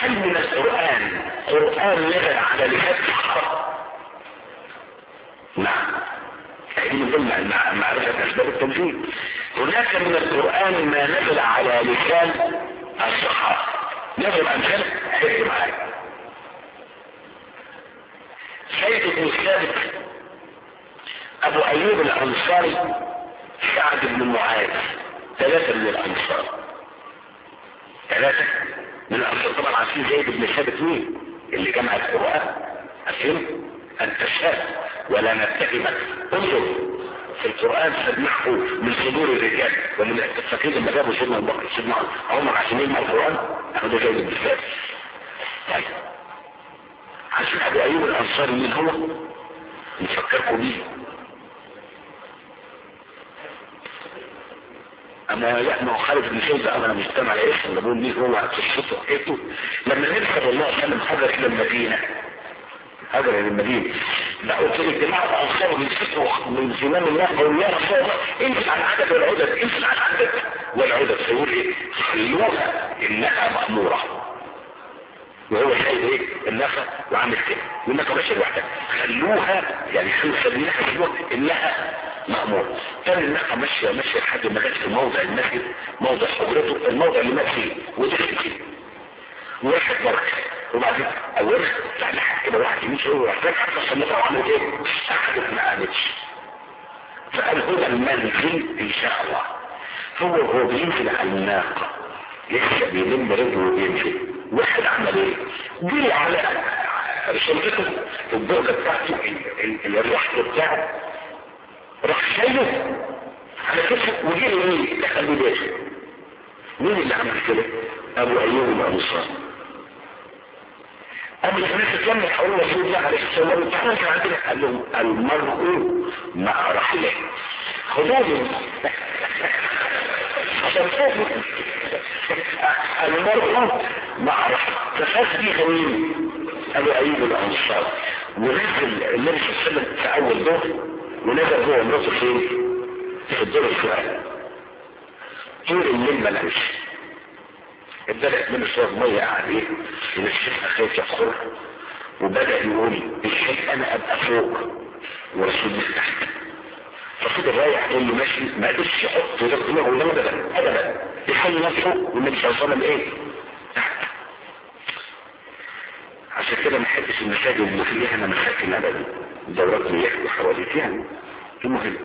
هل من القرآن قرآن نزل على لسان الصحابة نعم هذه من ضمن معرفة أسباب التنزيل هناك من القرآن ما نزل على لسان الصحابة نزل أمثال حد معايا سيد بن ثابت أبو أيوب الأنصاري سعد بن معاذ ثلاثة من الأنصار ثلاثة من الأنصار طبعا عارفين زيد بن ثابت مين اللي جمع القرآن عارفين أنت شاب ولا نتهمك انظر في القرآن سمعه من صدور الرجال ومن التفاكين لما جابوا سيدنا ابو بكر سيدنا عمر عشان يجمع القرآن اخذوا زيد بن ثابت طيب عشان ابو ايوب الانصاري مين هو نفكركم بيه اما لا ما هو خالد بن سيد انا مجتمع على اسم اللي بقول مين هو قصته وحكايته لما النبي صلى الله عليه وسلم هاجر الى المدينه هاجر الى المدينه لقوا في اجتماع الانصار من فكره من زمام الله قالوا يا رسول الله انزل على العدد والعدد انزل على العدد والعدد فيقول ايه خلوها انها ماموره وهو شايف ايه النفق وعامل كده والنفق ماشي لوحدها خلوها يعني خلوا سبيلها خلوها انها مأمور كان النفق ماشية ماشية لحد ما جت في موضع المسجد موضع حجرته الموضع اللي مات فيه ودخل فيه وراحت بركة وبعدين اولها يعني لحد كده واحد يمشي هو راح حتى صلتها وعمل ايه قعدت ما قامتش فقال هنا المنزل ان شاء الله هو هو بينزل على الناقة لسه بيلم رجله وبينزل واحد عمل ايه جري على شنطته الدرجة بتاعته الرحل بتاعه راح شايله على كتفه وجري مين دخل بيته مين اللي عمل كده ابو ايوب الانصاري أما الناس اتلمت حول رسول الله عليه الصلاة والسلام تعالى كان عندنا قال لهم المرء مع رحله خذوه عشان تشوفوا المرء مع رحله فخاف بيه غنيم ابو ايوب الانصار ونزل النبي صلى الله عليه وسلم في اول دور ونزل هو ومراته فين؟ في الدور الفلاني طول الليل ما نامش ابتدأت من شوية مية قاعد ايه ينشفها خايف يدخلها وبدأ يقول ازاي انا ابقى فوق ورسول الله تحت ففضل رايح يقول له ماشي ما قدرش يحط في دماغه ولا ابدا ابدا يخلي نفسه والنبي صلى الله عليه وسلم ايه تحت عشان كده ما احبش المساجد اللي فيها انا مساكن ابدا دورات مياه وحوادث يعني المهم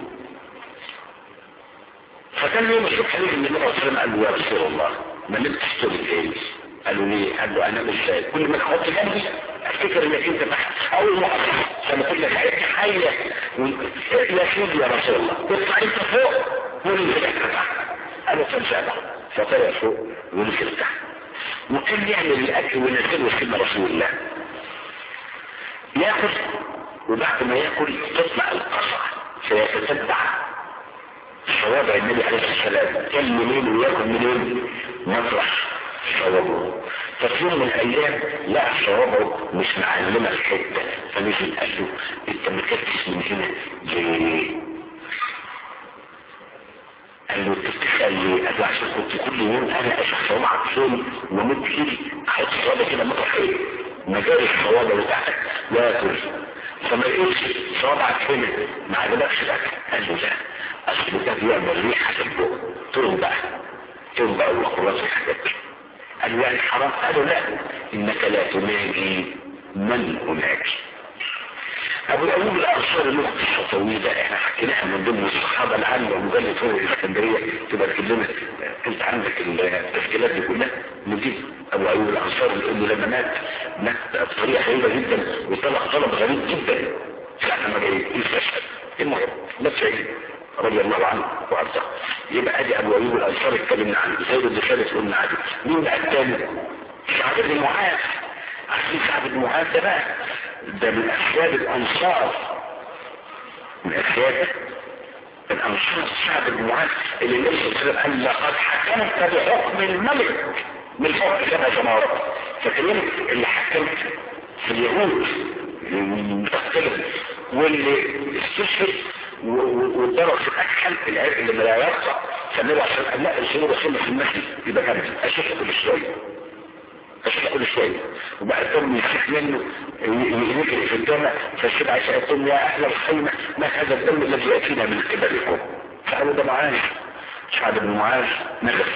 فكان يوم الصبح نيجي النبي صلى الله عليه وسلم قال له يا رسول الله ما نمتش طول الليل قالوا ليه قال له انا مش شايف كل ما تحط جنبي افتكر انك انت تحت اول ما اصحى لما كل لك حيه يا سيدي يا رسول الله تطلع انت فوق وننزل احنا تحت قالوا فانسابه فطلع فوق ونزل تحت وكان يعمل الاكل وينزله سيدنا رسول الله ياكل وبعد ما ياكل تطلع القصع فيتتبع صوابع النبي عليه الصلاة والسلام كان منين وياكل منين مطرح صوابه ففي يوم من الايام لقى صوابعه مش معلمة الحتة فنزل قال له انت مكتس من هنا ليه قال له انت بتسأل ليه قال له عشان كنت كل يوم انا اشوف صوابعك فين ومد ايدي احط صوابعي كده مطرح ايه مجال الصوابع بتاعتك واكل فما لقيتش صوابعك هنا ما عجبكش الاكل قال له لا اصل ده بيعمل ريحه في البق قلت له بقى قلت له بقى وخلاص الحاجات دي قال له يعني حرام قالوا لا انك لا تناجي من هناك ابو ايوب الانصاري له قصه طويله احنا حكيناها من ضمن الصحابه العامه ومجله فوق الاسكندريه تبقى تكلمنا انت عندك التسجيلات دي كلها نجيب ابو ايوب الانصاري اللي لما مات مات بطريقه غريبه جدا وطلع طلب غريب جدا ساعه ما جاي يستشهد المهم نفس عيد رضي الله عنه وارضاه يبقى ادي ابو ايوب الانصاري اتكلمنا عنه زيد بن ثابت قلنا عنه مين بقى الثاني سعد بن معاذ عارفين سعد بن معاذ ده بقى ده من اسباب الانصار من اسباب الانصار سعد بن معاذ اللي النبي صلى الله عليه وسلم قال لقد حكمت بحكم الملك من حكم سبع سماوات فاكرين اللي حكمت في اليهود المتقلب واللي استشهد والضرر في الاكحل العرق اللي لا يرفع فالنبي عشان قال لا الشنو رسولنا في المسجد يبقى كامل اشوف كل شويه فالشيخ كل شيء وبعد الدم يسيح منه يجري في الجنة فالشيخ عائشة يقول يا أهل الخيمة ما هذا الدم الذي يأتينا من قبلكم فقالوا ده معاذ سعد بن معاذ نغف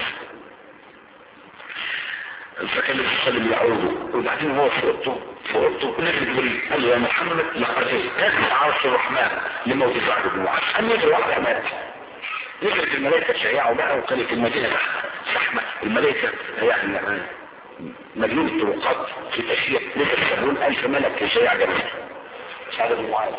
فكان الصليب يعوده وبعدين هو في اوضته في اوضته نزل جبريل قال له يا محمد لقد اهتز عرش الرحمن لموت سعد بن معاذ قام يجري واحده مات نزلت الملائكه شيعوا بقى وكانت المدينه زحمه الملائكه يعني مليون الطرقات في تشييع نزل سبعون الف ملك يشيع جميعا سعد بن معاذ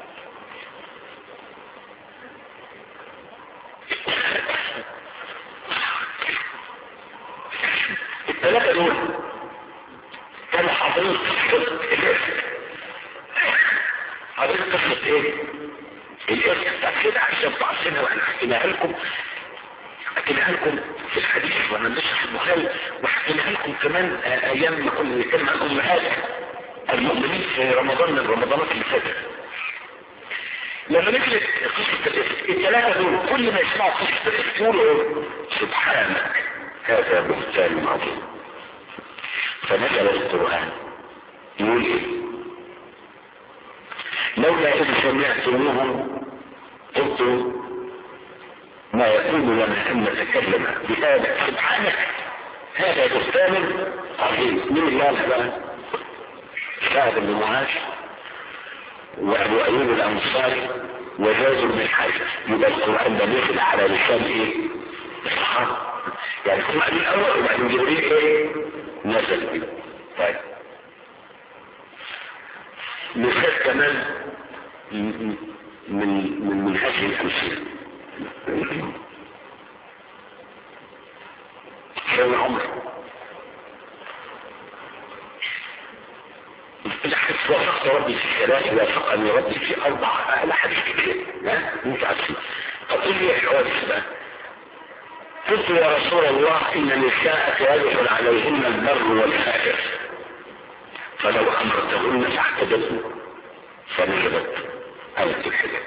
الثلاثة دول كانوا حاضرين قصة الإرث حاضرين قصة ايه؟ الإرث بتاعت كده عشان بعضنا واحنا حكيناها لكم حكيناها لكم في الحديث وانا بنشرح البخاري وحكيناها لكم كمان ايام ما كنا بنتكلم عن امهات المؤمنين في رمضان من رمضانات اللي فاتت لما نزلت قصة الإرث الثلاثة دول كل ما يسمعوا قصة الإرث يقولوا سبحانك هذا بهتان عظيم فنزل القرآن يقول ايه لولا إذ سمعتموه قلت ما يكون لنا أن نتكلم بهذا سبحانك هذا بهتان عظيم من الله بقى سعد بن معاذ وأبو أيوب الأنصاري وزاز بن حارث يبقى القرآن ده نزل على لسان ايه الصحابة يعني هم قالوا الاول وبعدين جبريل ايه نزل بيه طيب مثال كمان من من من هذه الامثله سيدنا عمر الحديث وافقت ربي في ثلاث وافقني ربي في اربع اهل حديث كتير ها انت عارفين فقل لي الحوادث بقى قلت يا رسول الله ان نساءك يدخل عليهن البر والفاجر فلو امرتهن فاحتجبن فنجبت آية الحجاب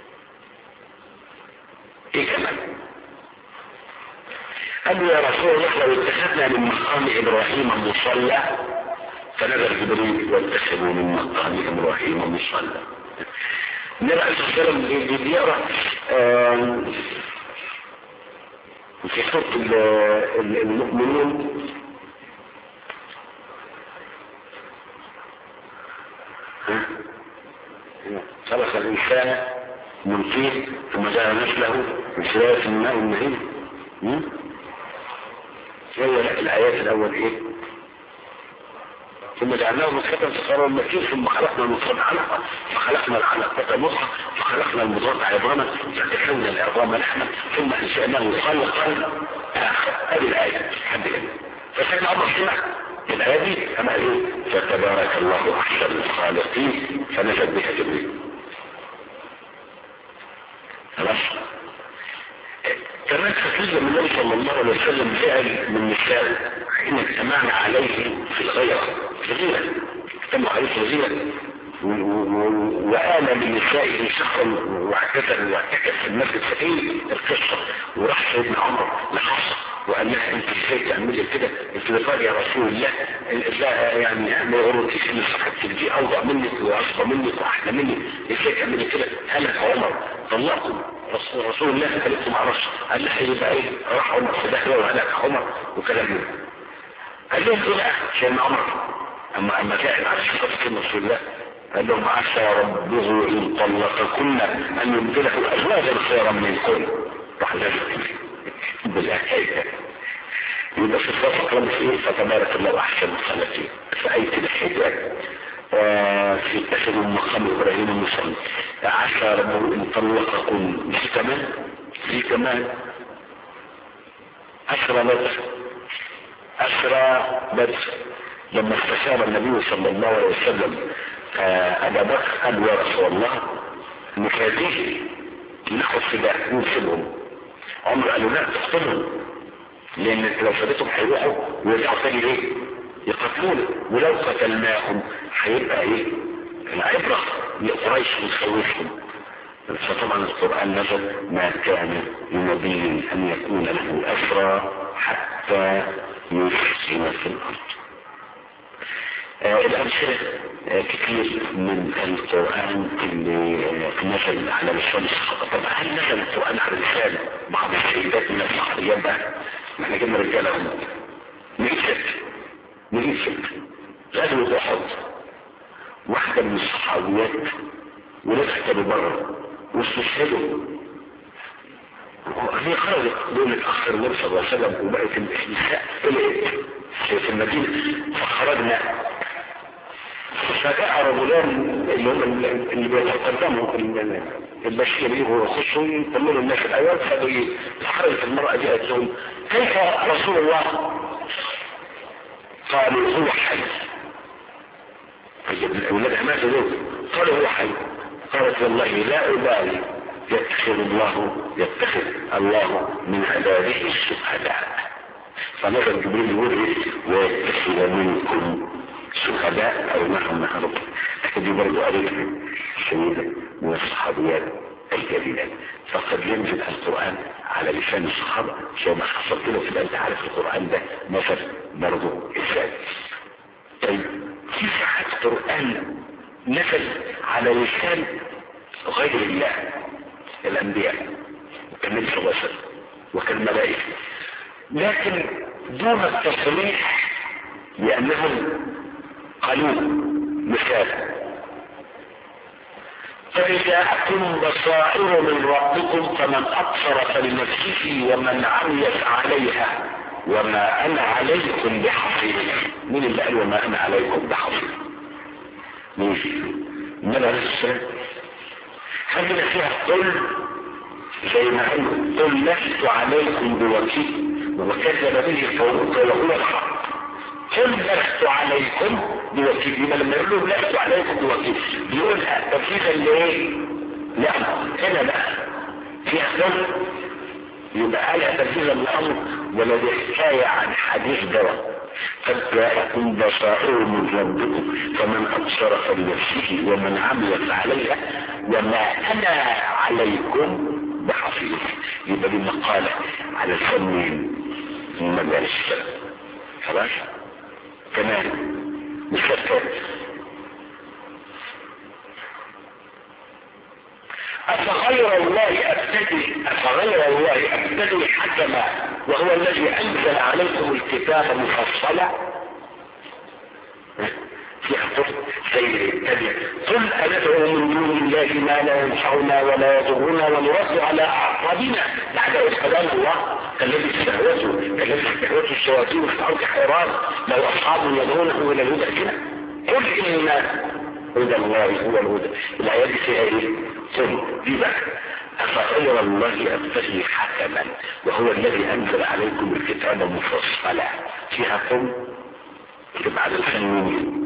ايه كمان قال يا رسول الله لو اتخذنا من مقام ابراهيم مصلى فنزل جبريل واتخذوا من مقام ابراهيم مصلى النبي عليه الصلاه والسلام بيقرا في سورة المؤمنون خلق الإنسان من طين ثم جعل نسله من سلالة من ماء مهين هي الآيات الأول إيه ثم جعلناه نطفة سخرا مكين ثم خلقنا النطفة علقة فخلقنا العلقة مضغة فخلقنا المضغة عظاما فتكون العظام لحما ثم انشأناه خلقا آخر هذه الآية حد كده فسيدنا عمر سمع الآية دي أما إيه فتبارك الله أحسن الخالقين فنزل بها جبريل خلاص كمان تسليم النبي صلى الله عليه وسلم فعل من نساء حين اجتمعنا عليه في الغيرة غيرة اجتمعوا عليه في الغيرة وآل من نسائه شخصا واعتذر واعتكف في المسجد فايه القصة وراح سيدنا عمر لحصة وقال لها انت ازاي تعملي كده انت بتقول يا رسول الله لا يعني ما يغرك ان صاحبتك دي اوضع منك واصفى منك واحلى منك ازاي تعملي كده هلك عمر طلقوا رسول, رسول الله قالت ما اعرفش قال لها يبقى ايه راح عمر في داخله وهلك عمر وكلام منه قال لهم ايه بقى سيدنا عمر اما اما كان على شخص رسول الله قال لهم عسى ربه ان طلقكن ان يبدله ازواجا خيرا منكن راح ذلك بالايه يبقى في الصفحة رمز ايه فتبارك الله احسن الخلقين في اية الحجاب في اتخذ مقام ابراهيم المصلي عسى ربه ان طلقكن في كمان في كمان اسرى بدر اسرى بدر لما استشار النبي صلى الله عليه وسلم ابا بكر قال يا رسول الله نفاتيه ناخد سلاح نسيبهم عمر قالوا لا تقتلهم لان لو فاتتهم هيروحوا ويرجعوا تاني ليه يقتلونا ولو قتلناهم هيبقى ايه العبرة لقريش ونخوفهم فطبعا القرآن نزل ما كان لنبي ان يكون له اسرى حتى يسكن في الارض آه الأمثلة آه كتير من القرآن اللي آه نزل على لسان الصحابة طب هل نزل القرآن على لسان بعض السيدات من الصحابيات بقى؟ ما احنا جبنا رجالة هم نجيب ست نجيب ست غزوة أحد واحدة من الصحابيات ولدها كانوا بره واستشهدوا هي خرجت دون الاخر النبي صلى الله عليه وسلم وبقت النساء طلعت في المدينه فخرجنا فجاء رجلان اللي هم اللي بيتقدموا البشير يجوا يخشوا يكملوا الناس الاول فخرجت المراه دي قالت لهم كيف رسول الله؟ قالوا هو حي اولادها ماتوا دول قالوا هو حي قالت والله لا ابالي يتخذ الله يتخذ الله من عباده الشهداء فنزل جبريل يقول ويتخذ منكم شهداء او معهم نهرب لكن دي برضه قريتها سيدة من الصحابيات الجليلات فقد ينزل القرآن على لسان الصحابة زي ما حصلت له تبقى انت عارف القرآن ده مثل برضه ازاي طيب في ساعات قرآن نزل على لسان غير الله الانبياء كالنبي صلى الله عليه وسلم وكالملائكة لكن دون التصريح لانهم قالوا مثال قد جاءكم بصائر من ربكم فمن ابصر فلنفسه ومن عميت عليها وما انا عليكم بحفيظ مين اللي قال وما انا عليكم بحفيظ مين النبي عليه السلام هل فيها قل زي ما قال قل لست عليكم بوكيل وكذب به قومك وهو الحق قل لست عليكم بوكيل يبقى لما يقول لهم لست عليكم بوكيل بيقولها تنفيذا لايه؟ لامر هنا بقى فيها قل يبقى قالها تنفيذا لامر ولا دي حكايه عن حديث دواء قد جاءكم بصائر من ربكم فمن ابصر فلنفسه ومن عمل فعليها وما انا عليكم بحفيظ يبقى دي مقاله على الفنين النبي عليه السلام خلاص كمان مثال ثالث أفغير الله أبتدي أفغير الله أبتدي حكما وهو الذي أنزل عليكم الكتاب مفصلا في خطر زي التبع قل أندعو من دون الله ما لا ينفعنا ولا يضرنا ونرد على أعقابنا بعد إذ هدانا الله كالذي استهوته كالذي استهوته الشياطين في الأرض حيران لو أصحاب يدعونه إلى الهدى كده قل إن هدى الله هو الهدى الآيات دي فيها إيه؟ قل دي بقى أفغير الله أبتغي حكما وهو الذي أنزل عليكم الكتاب مفصلا فيها قل تبقى على الفنين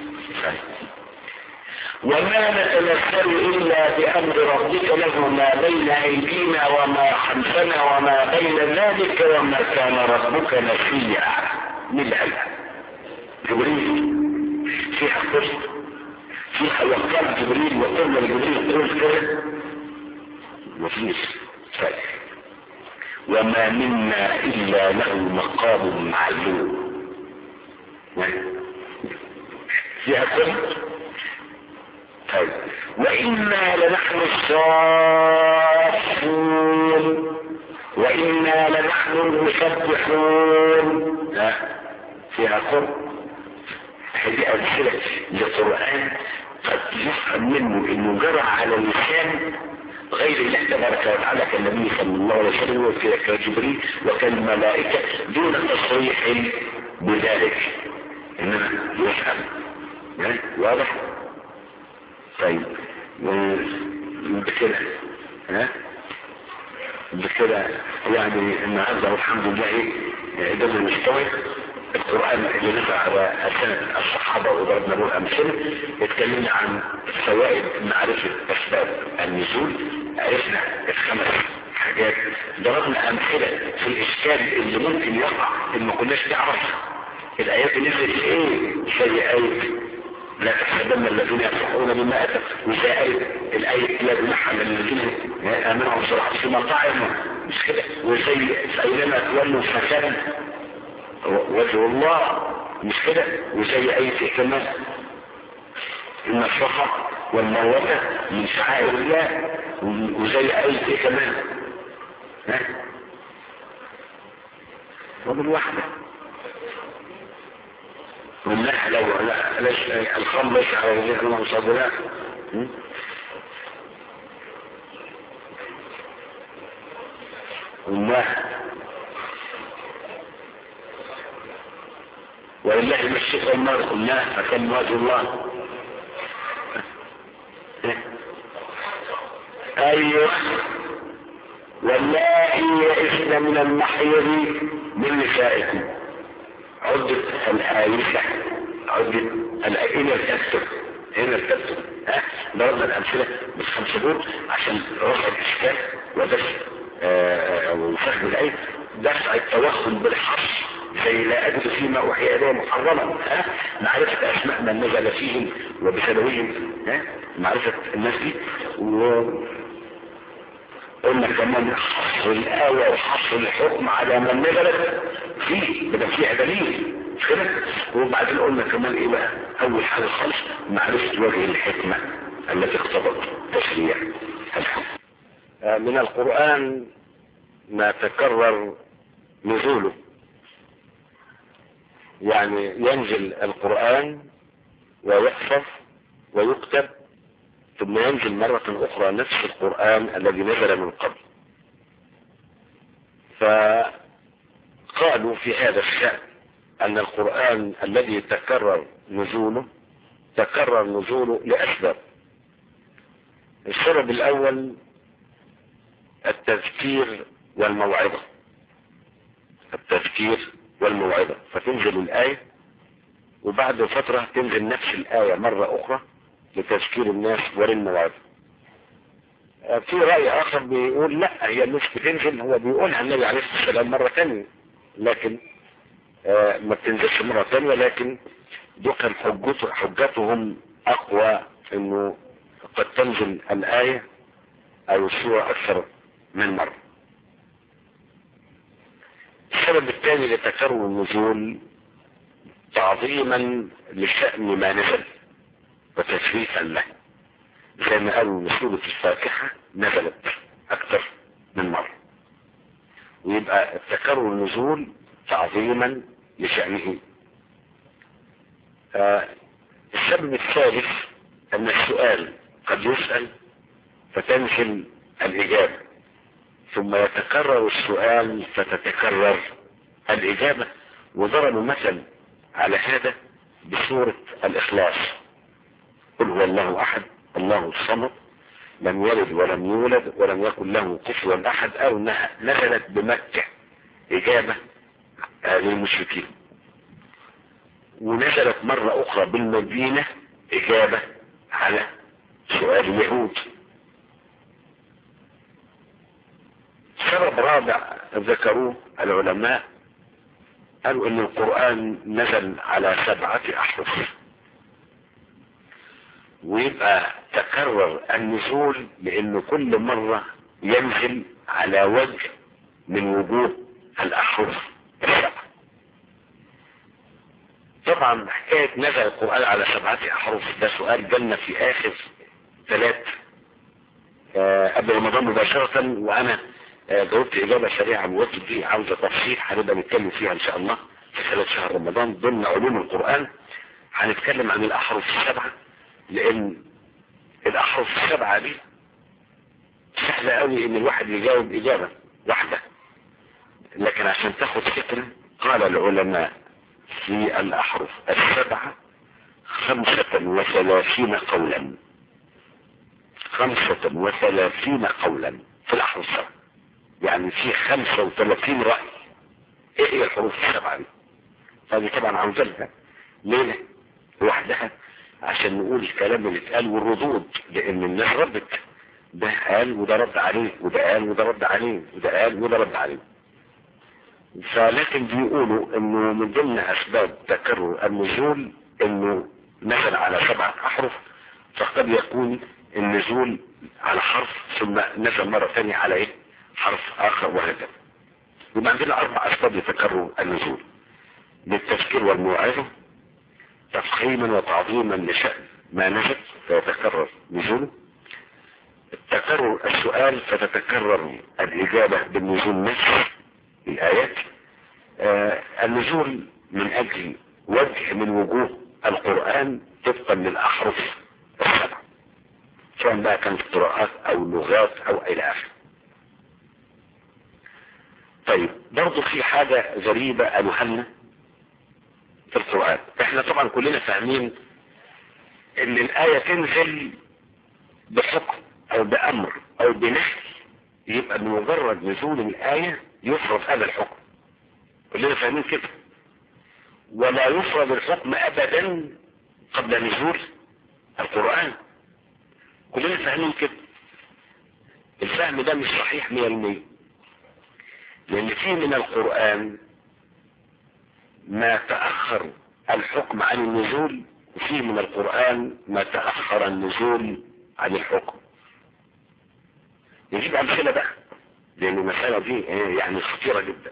وما نتنزل إلا بأمر ربك له ما بين أيدينا وما خلفنا وما بين ذلك وما كان ربك نسيا من الآية جبريل فيها قصة فيها وقال جبريل وقلنا لجبريل قول كده مفيش طيب وما منا إلا له مقام معلوم فيها كل طيب وإنا لنحن الصافون وإنا لنحن المسبحون لا فيها كل هذه أمثلة لقرآن قد يفهم منه انه جرى على لسان غير الله تبارك وتعالى كالنبي صلى الله عليه وسلم وكجبريل وكالملائكة دون تصريح بذلك انما يفهم واضح طيب بكده ها بكده يعني النهارده والحمد لله قدرنا نستوعب القرآن اللي نزل على أسنة الصحابة وضربنا له أمثلة اتكلمنا عن فوائد معرفة أسباب النزول عرفنا الخمس حاجات ضربنا أمثلة في الإشكال اللي ممكن يقع اللي ما كناش نعرف الآيات نزلت إيه زي آية لا تحسبن الذين يفرحون بما أتى وزي آية الآية لا جناح على الذين آمنوا بصراحة فيما طعموا مش كده وزي فأينما تولوا فساد وجه الله مش كده وزي اي كمان ان الصفا والمروة من شعائر الله وزي اي كمان ها وبالوحدة والنحل ليش الخمر ليس على وجه الله صبرا والنحل ولله المشرق والمغرب قلنا فكم وجه الله ايوه واللائي يئسن من المحيض من نسائكم عدة الآيسة عدة الأئمة الكتب هنا الكتب ها ضربنا الأمثلة بالخمسة دول عشان رفع الإشكال ودفع وفهم الآية دفع التوهم بالحصر زي لا أجد فيما أوحي إليه محرما ها معرفة أسماء من نزل فيهم وبسببهم ها معرفة الناس دي و قلنا كمان حصر الآية وحصر الحكم على من نزلت فيه بدل فيها دليل مش كده وبعدين قلنا كمان ايه بقى اول حاجة خالص معرفة وجه الحكمة التي اقتضت تشريع الحكم من القرآن ما تكرر نزوله يعني ينزل القرآن ويحفظ ويكتب ثم ينزل مرة أخرى نفس القرآن الذي نزل من قبل فقالوا في هذا الشأن أن القرآن الذي تكرر نزوله تكرر نزوله لأسباب السبب الأول التذكير والموعظة التذكير والموعظة فتنزل الآية وبعد فترة تنزل نفس الآية مرة أخرى لتذكير الناس وللمواعظ في رأي آخر بيقول لا هي مش بتنزل هو بيقولها النبي عليه الصلاة والسلام مرة ثانية لكن آه ما بتنزلش مرة ثانية لكن دول كان حجته حجتهم أقوى إنه قد تنزل الآية أو السورة أكثر من مرة السبب الثاني لتكرر النزول تعظيما لشأن ما نزل وتشريفا له زي ما قالوا ان سورة الفاتحة نزلت اكثر من مرة ويبقى التكرر النزول تعظيما لشأنه آه السبب الثالث ان السؤال قد يسأل فتنزل الاجابة ثم يتكرر السؤال فتتكرر الاجابة وضربوا مثل على هذا بسورة الاخلاص قل هو الله احد الله الصمد لم يلد ولم يولد ولم يكن له كفوا احد او انها نزلت بمكة اجابة للمشركين ونزلت مرة اخرى بالمدينة اجابة على سؤال اليهود سبب رابع ذكروه العلماء قالوا ان القرآن نزل على سبعة احرف ويبقى تكرر النزول لان كل مرة ينزل على وجه من وجوه الاحرف السبعة طبعا حكاية نزل القرآن على سبعة احرف ده سؤال جالنا في اخر ثلاث آه قبل رمضان مباشرة وانا آه جاوبت اجابة سريعة وقلت دي عاوزة تفصيل هنبقى نتكلم فيها ان شاء الله في خلال شهر رمضان ضمن علوم القرآن هنتكلم عن الاحرف السبعة لان الاحرف السبعة دي سهلة قوي ان الواحد يجاوب اجابة واحدة لكن عشان تاخد فكرة قال العلماء في الاحرف السبعة خمسة وثلاثين قولا خمسة وثلاثين قولا في الاحرف السبعة يعني في خمسة وثلاثين رأي ايه هي الحروف السبعة دي فدي طبعا عاوزينها ليلة لوحدها عشان نقول الكلام اللي اتقال والردود لان الناس ردت ده قال وده رد عليه وده قال وده رد عليه وده قال وده رد عليه فلكن بيقولوا انه من ضمن اسباب تكرر النزول انه نزل على سبعة احرف فقد يكون النزول على حرف ثم نزل مرة ثانية على ايه حرف اخر وهكذا يبقى عندنا اربع اسباب لتكرر النزول للتذكير والموعظة تفخيما وتعظيما لشأن ما نزل فيتكرر نزوله تكرر السؤال فتتكرر الإجابة بالنزول نفسه الآيات آه النزول من أجل وجه من وجوه القرآن طبقا للأحرف السبع سواء بقى كانت قراءات أو لغات أو إلى آخره طيب برضه في حاجة غريبة قالوها لنا في القرآن احنا طبعا كلنا فاهمين ان الآية تنزل بحكم او بأمر او بنهي يبقى بمجرد نزول الآية يفرض هذا الحكم كلنا فاهمين كده ولا يفرض الحكم ابدا قبل نزول القرآن كلنا فاهمين كده الفهم ده مش صحيح 100% لان في من القرآن ما تأخر الحكم عن النزول وفي من القرآن ما تأخر النزول عن الحكم نجيب أمثلة بقى لأن المسألة دي يعني خطيرة جدا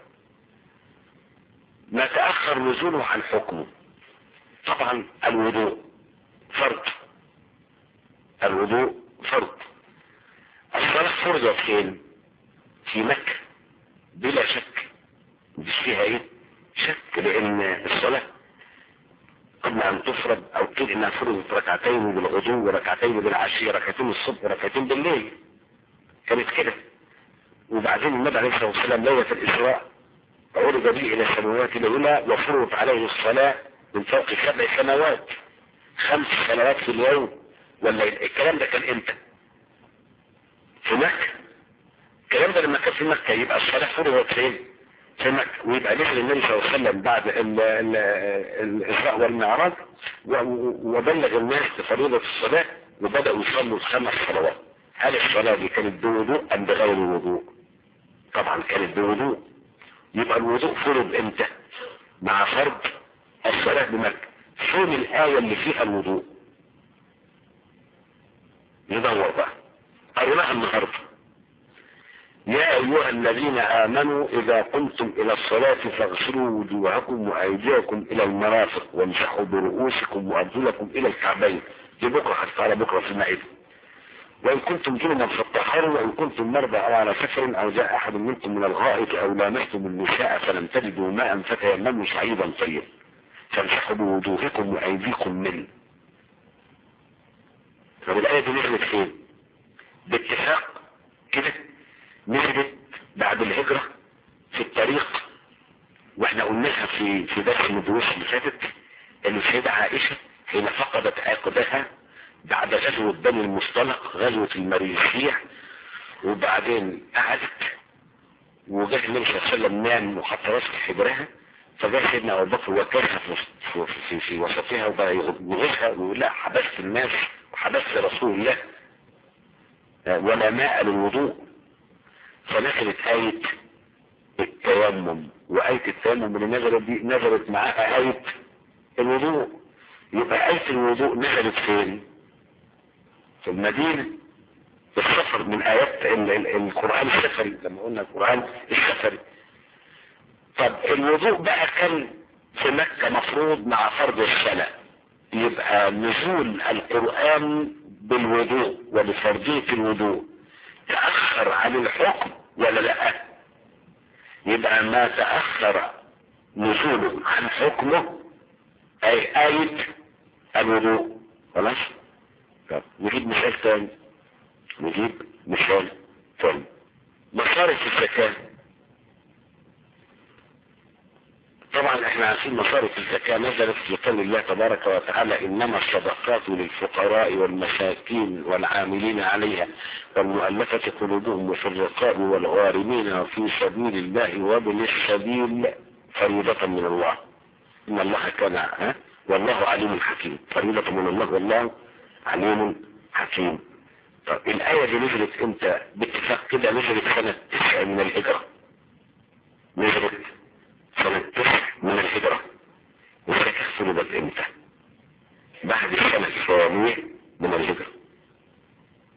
ما تأخر نزوله عن حكمه طبعا الوضوء فرض الوضوء فرض الصلاة فرضت فين في مكة بلا شك مش فيها ايه شك لان الصلاة قبل ان تفرض او تقول انها فرضت ركعتين بالغدو وركعتين بالعشية ركعتين الصبح وركعتين بالليل كانت كده وبعدين النبي عليه الصلاة والسلام ليلة الاسراء عرض به الى السماوات الاولى وفرضت عليه الصلاة من فوق سبع سنوات خمس سنوات في اليوم ولا الكلام ده كان امتى في مكة الكلام ده لما كان في مكة يبقى الصلاة فرضت فين في مكة ويبقى نزل النبي صلى الله عليه وسلم بعد الإسراء والمعراج وبلغ الناس بفريضة الصلاة وبدأوا يصلوا الخمس صلوات هل الصلاة دي كانت بوضوء أم بغير وضوء طبعا كانت بوضوء يبقى الوضوء فرض امتى مع فرض الصلاة بمكة فين الآية اللي فيها الوضوء ندور بقى قرناها النهارده يا أيها الذين آمنوا إذا قمتم إلى الصلاة فاغسلوا وجوهكم وأيديكم إلى المرافق وامسحوا برؤوسكم وأرجلكم إلى الكعبين دي بكرة حتى بكرة في المائدة وإن كنتم جنبا فاطهروا وإن كنتم مرضى أو على سفر أو جاء أحد منكم من الغائط أو لامستم النساء فلم تجدوا ماء فتيمموا صعيدا طيبا فامسحوا بوجوهكم وأيديكم منه طب الآية دي نزلت فين؟ باتفاق كده نزلت بعد الهجرة في الطريق واحنا قلناها في في درس الدروس اللي فاتت ان السيدة عائشة حين فقدت عقدها بعد غزوة بني المصطلق غزوة المريسيع وبعدين قعدت وجاء النبي صلى الله عليه وسلم نام وحط راسه في حجرها فجاء سيدنا ابو بكر وكرها في, في, في, في وسطها وبقى يغيظها ويقول لا حبست الناس وحبست رسول الله ولا ماء للوضوء فنزلت آية التيمم وآية التيمم اللي نزلت دي نزلت معاها آية الوضوء يبقى آية الوضوء نزلت فين؟ في المدينة السفر من آيات القرآن السفري لما قلنا القرآن السفري طب الوضوء بقى كان في مكة مفروض مع فرض الصلاة يبقى نزول القرآن بالوضوء وبفرضية الوضوء تأخر عن الحكم ولا لا يبقى ما تأخر نزوله عن حكمه أي آية الوضوء خلاص طب نجيب مثال تاني نجيب مثال تاني مصارف الزكاة طبعا احنا عارفين مصارف الزكاة نزلت في قول الله تبارك وتعالى انما الصدقات للفقراء والمساكين والعاملين عليها والمؤلفة قلوبهم وفي الرقاب والغارمين وفي سبيل الله وابن السبيل فريضة من الله ان الله كان ها والله عليم حكيم فريضة من الله والله عليم حكيم طب الآية دي نزلت امتى باتفاق كده نزلت سنة تسعة من الهجرة نزلت سنة تسع من الهجرة وذلك فرضت امتى بعد السنة الثانية من الهجرة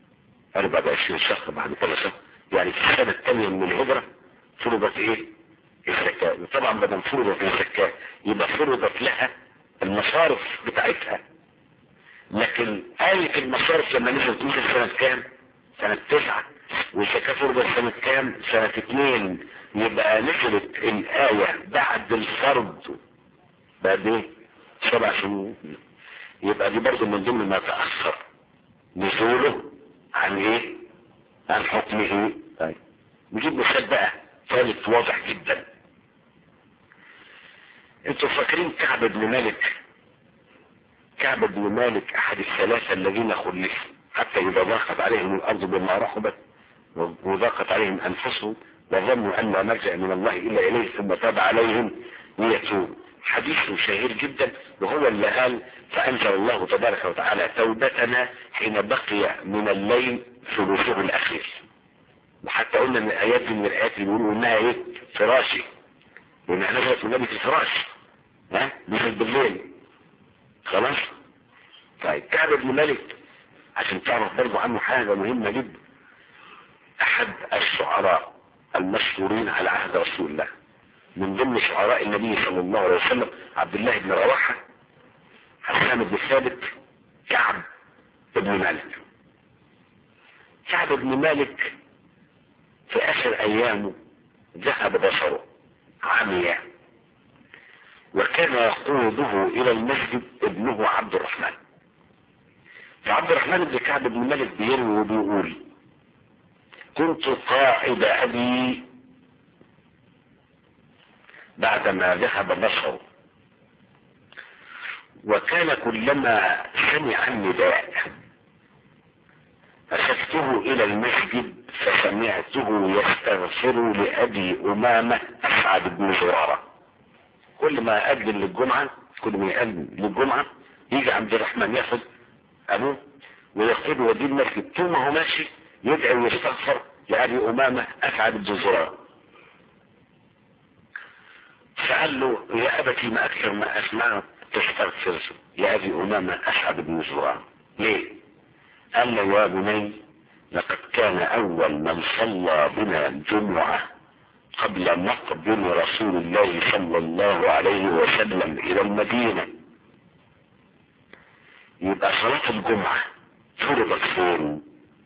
أربعة وعشرين شهر بعد كل شهر يعني في السنة الثانية من الهجرة فرضت ايه الزكاة طبعا بدل فرضت الزكاة يبقى فرضت لها المصارف بتاعتها لكن آية المصارف لما نزلت نزل سنة كام سنة تسعة والزكاة فرضت سنة كام سنة اتنين يبقى نزلت الآية بعد الفرض بعد ايه سبع سنين يبقى دي برضه من ضمن ما تأخر نزوله عن ايه عن حكمه طيب نجيب مثال بقى ثالث واضح جدا انتوا فاكرين كعب بن مالك كعب بن مالك احد الثلاثة الذين خلفوا حتى اذا ضاقت عليهم الارض بما رحبت وضاقت عليهم انفسهم وظنوا ان لا ملجا من الله الا اليه ثم تاب عليهم ليتوب حديث شهير جدا وهو اللي قال فانزل الله تبارك وتعالى توبتنا حين بقي من الليل ثلثه الاخير وحتى قلنا ان الايات دي من الايات اللي بيقولوا انها ايه فراشي لانها نزلت النبي في الفراش ها نزلت بالليل خلاص طيب كعب بن مالك عشان تعرف برضه عنه حاجة مهمة جدا احد الشعراء المشهورين على عهد رسول الله من ضمن شعراء النبي صلى الله عليه وسلم عبد الله بن رواحة حسان بن ثابت كعب بن مالك كعب بن مالك في اخر ايامه ذهب بصره عميا وكان يقوده الى المسجد ابنه عبد الرحمن فعبد الرحمن بن كعب بن مالك بيروي وبيقول كنت قاعد ابي بعدما ذهب بصره وكان كلما سمع النداء أخذته إلى المسجد فسمعته يستغفر لأبي أمامة أسعد بن زرارة كل ما يأذن للجمعة كل ما يأذن للجمعة يجي عبد الرحمن ياخد أبوه وياخده وديه المسجد طول ما هو ماشي يدعي ويستغفر لأبي أمامة أسعد بن زرارة فقال له يا أبتي ما أكثر ما أسمعك تستغفر يا أبي أمامة أسعد بن زرارة ليه؟ قال له يا بني لقد كان أول من صلى بنا الجمعة قبل مقدم رسول الله صلى الله عليه وسلم إلى المدينة يبقى صلاة الجمعة فرضت فين؟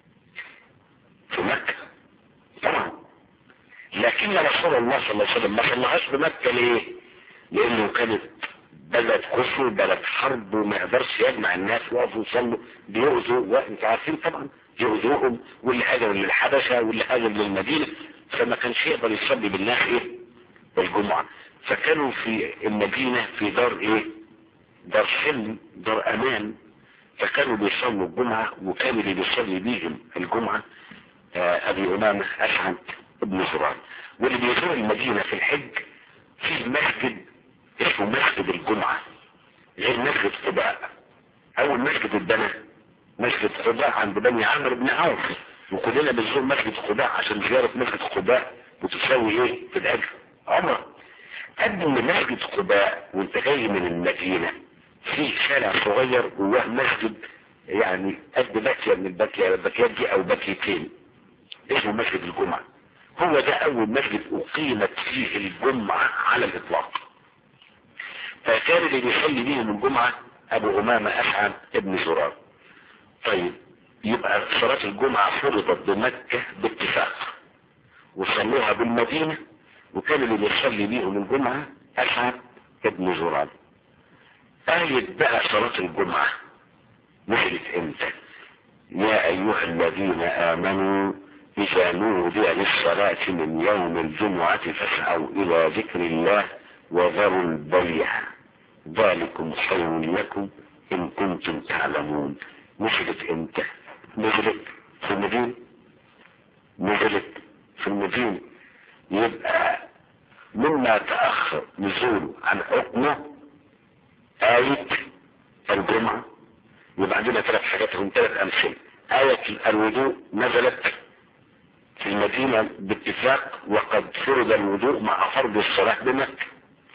في مكة طبعا لكن رسول الله صلى الله عليه وسلم ما صلىهاش بمكة ليه؟ لأنه كانت بلد كفر بلد حرب وما يقدرش يجمع الناس وقفوا يصلوا بيؤذوا وانتوا عارفين طبعا يؤذوهم واللي هاجر للحبشة واللي هاجر للمدينة فما كانش يقدر يصلي بالناس ايه الجمعة فكانوا في المدينة في دار ايه دار سلم دار امان فكانوا بيصلوا الجمعة وكان اللي بيصلي بيهم الجمعة آه ابي امامة اسعد ابن زرار واللي بيزور المدينة في الحج في مسجد اسمه مسجد الجمعة غير مسجد قباء اول مسجد اتبنى مسجد قباء عند بني عمرو بن عوف وكلنا بنزور مسجد قباء عشان زيارة مسجد قباء وتساوي ايه في الاجر عمره قبل من مسجد قباء وانت جاي من المدينة في شارع صغير جواه مسجد يعني قد باكية من الباكية الباكيات دي او باكيتين اسمه مسجد الجمعة هو ده اول مسجد اقيمت فيه الجمعة على الاطلاق فكان اللي بيصلي بيهم الجمعة ابو امامة اسعد ابن زرار طيب يبقى صلاة الجمعة فرضت بمكة باتفاق وصلوها بالمدينة وكان اللي بيصلي بيهم الجمعة اسعد ابن زرار آية بقى صلاة الجمعة نزلت امتى يا ايها الذين امنوا اذا نودي للصلاة من يوم الجمعة فاسعوا الى ذكر الله وذروا البيع ذلكم خير لكم ان كنتم تعلمون نزلت امتى نزلت في المدينة نزلت في المدينة يبقى مما تأخر نزوله عن حكمه آية الجمعة يبقى عندنا ثلاث حاجات هم ثلاث أمثلة آية الوضوء نزلت في المدينة باتفاق وقد فرض الوضوء مع فرض الصلاة بمكة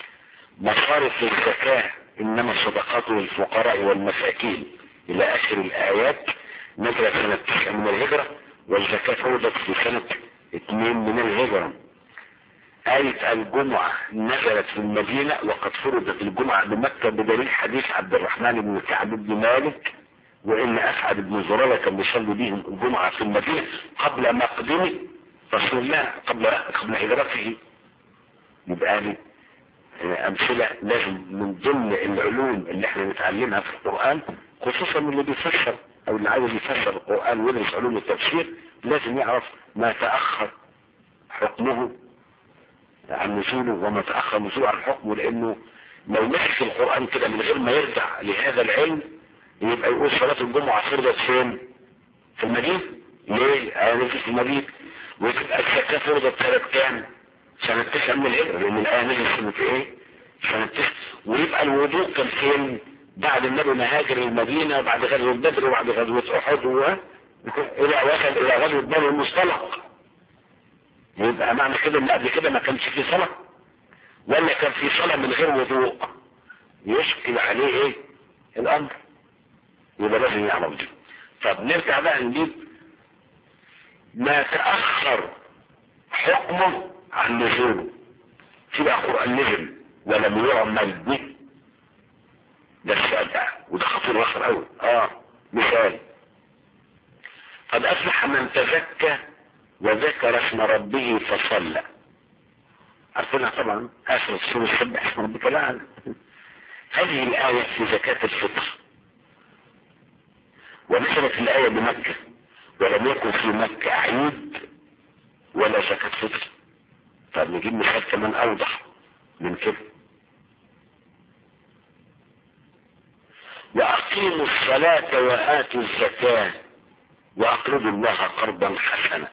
مصارف الزكاة إنما الصدقات للفقراء والمساكين إلى آخر الآيات نزلت سنة تسعة من الهجرة والزكاة فرضت في سنة اثنين من الهجرة آية الجمعة نزلت في المدينة وقد فرضت الجمعة بمكة بدليل حديث عبد الرحمن بن كعب بن مالك وإن أسعد بن زرارة كان بيصلي بهم الجمعة في المدينة قبل مقدمه رسول الله قبل قبل هجرته يبقى لي أمثلة لازم من ضمن العلوم اللي احنا نتعلمها في القرآن خصوصا اللي بيفسر أو اللي عايز يفسر القرآن ويدرس علوم التفسير لازم يعرف ما تأخر حكمه عن نزوله وما تأخر نزوله عن حكمه لأنه لو مسك القرآن كده من غير ما يرجع لهذا العلم يبقى يقول صلاة الجمعة فرضت فين؟ في المدينة ليه؟ أنا في المدينة وتبقى الزكاة فرضت سنة كام؟ سنة تسعة من الهجرة لأن الآية نزلت سنة إيه؟ سنة تسعة ويبقى الوضوء كان فين؟ بعد النبي ما هاجر المدينة وبعد غزوة بدر وبعد غزوة أحد و إلى وصل إلى غزوة بني المصطلق يبقى معنى كده ان قبل كده ما كانش في صلاة ولا كان في صلاة من غير وضوء يشكل عليه ايه الامر يبقى لازم يعرف دي طب نرجع بقى نجيب ما تأخر حكمه عن نزوله في بقى قرآن نزل ولم يعمل به ده السؤال ده وده خطير واخر قوي اه مثال قد افلح من تزكى وذكر اسم ربه فصلى عارفينها طبعا اخر سورة سبح اسم ربك الاعلى هذه الآية في زكاة الفطر ونزلت الآية بمكة ولم يكن في مكة عيد ولا زكاة فطر طب نجيب مثال كمان أوضح من كده وأقيموا الصلاة وآتوا الزكاة وأقرضوا الله قرضا حسنا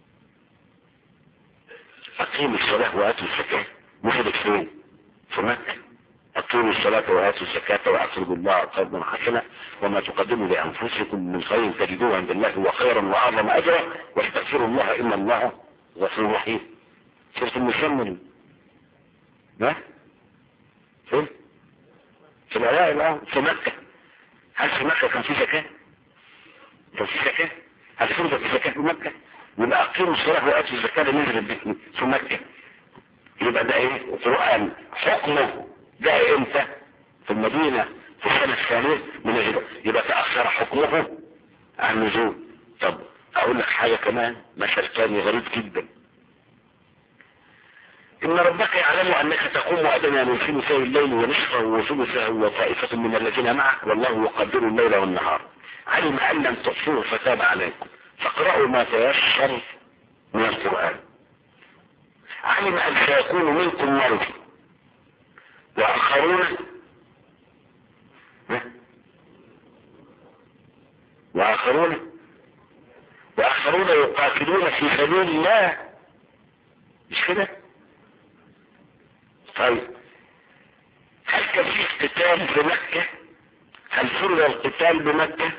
أقيموا الصلاة وآتوا الزكاة نزلت فين؟ في مكة أقيموا الصلاة وآتوا الزكاة وأقرضوا الله قرضا حسنا وما تقدموا لأنفسكم من خير تجدوه عند الله هو خيرا وأعظم أجرا واستغفروا الله إن الله غفور رحيم سورة المسمن ها؟ فين؟ في العراق الآن في مكة هل في مكة كان في زكاة؟ كان في زكاة؟ هل فرضت الزكاة في مكة؟ يبقى أقيموا الصلاة وآتوا الزكاة اللي نزلت في مكة يبقى ده ايه القرآن حكمه جاء امتى في المدينة في السنة الثانية من الهجرة يبقى تأخر حكمه عن نزول طب اقول لك حاجة كمان مثل ثاني غريب جدا ان ربك يعلم انك تقوم ادنى من ثلثي الليل ونصفه وثلثه وطائفة من الذين معك والله يقدر الليل والنهار علم ان لم تحصوه فتاب عليكم فاقرأوا ما تيسر من القرآن علم أن سيكون منكم مرضى وآخرون وآخرون وآخرون يقاتلون في سبيل الله مش كده طيب هل كان في قتال بمكة هل فرض القتال بمكة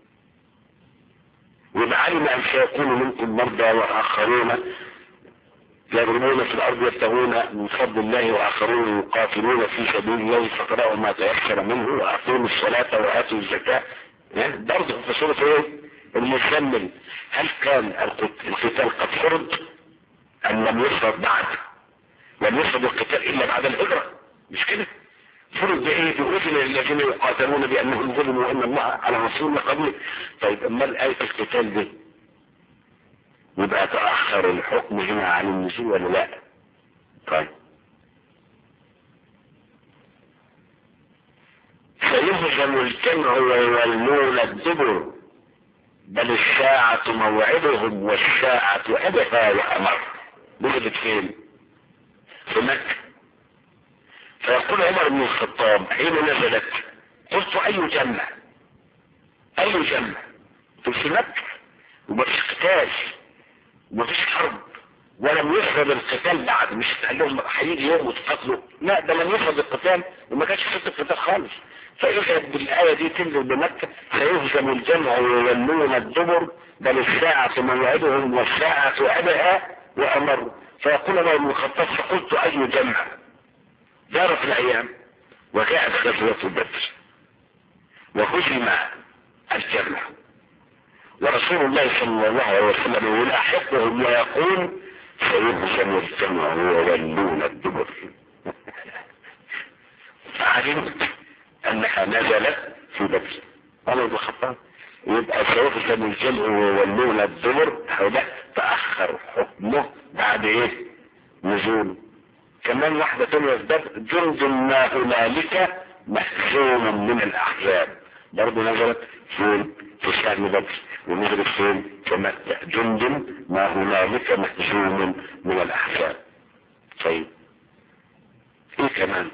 ويبقى علم أن سيكون منكم مرضى وآخرون يضربون في الأرض يبتغون من فضل الله وآخرون يقاتلون في سبيل الله فقرأوا ما تيسر منه وأقيموا الصلاة وآتوا الزكاة برضه في سورة ايه؟ المزمل هل كان القتال قد فرض أم لم يفرض بعد؟ لم يفرض القتال إلا بعد الهجرة مش كده؟ فرض بإيه؟ بأذن للذين يقاتلون بأنهم ظلموا وأن الله على رسول قدير طيب أما آية القتال دي يبقى تأخر الحكم هنا عن النزول ولا لا طيب سيهزم الجمع ويولون الدبر بل الساعة موعدهم والساعة أدفى وأمر نزلت فين في مكة فيقول عمر بن الخطاب حين نزلت قلت أي جمع أي جمع في مكة ومفيش قتال ومفيش حرب ولم يفرض القتال بعد مش قال لهم هيجي يوم وتقاتلوا لا ده لم يفرض القتال وما كانش في القتال خالص فإذا بالآية دي تنزل بمكة سيهزم الجمع ويولون الدبر بل الساعة موعدهم والساعة أدهى وأمر فيقول عمر بن الخطاب فقلت أي جمع دارت الأيام وجاءت غزوة بدر وهزم الجمع ورسول الله صلى الله عليه وسلم يلاحقهم ويقول سيهزم الجمع ويولون الدبر فعلمت انها نزلت في بدر عمر بن الخطاب يبقى سيهزم الجمع ويولون الدبر هذا تأخر حكمه بعد ايه نزول كمان واحدة تانية في بدر جند ما هنالك مهزوم من الاحزاب برضه نزلت فين في شأن بدر ونزلت فين في مكة جند ما هنالك مهزوم من الاحزاب طيب ايه كمان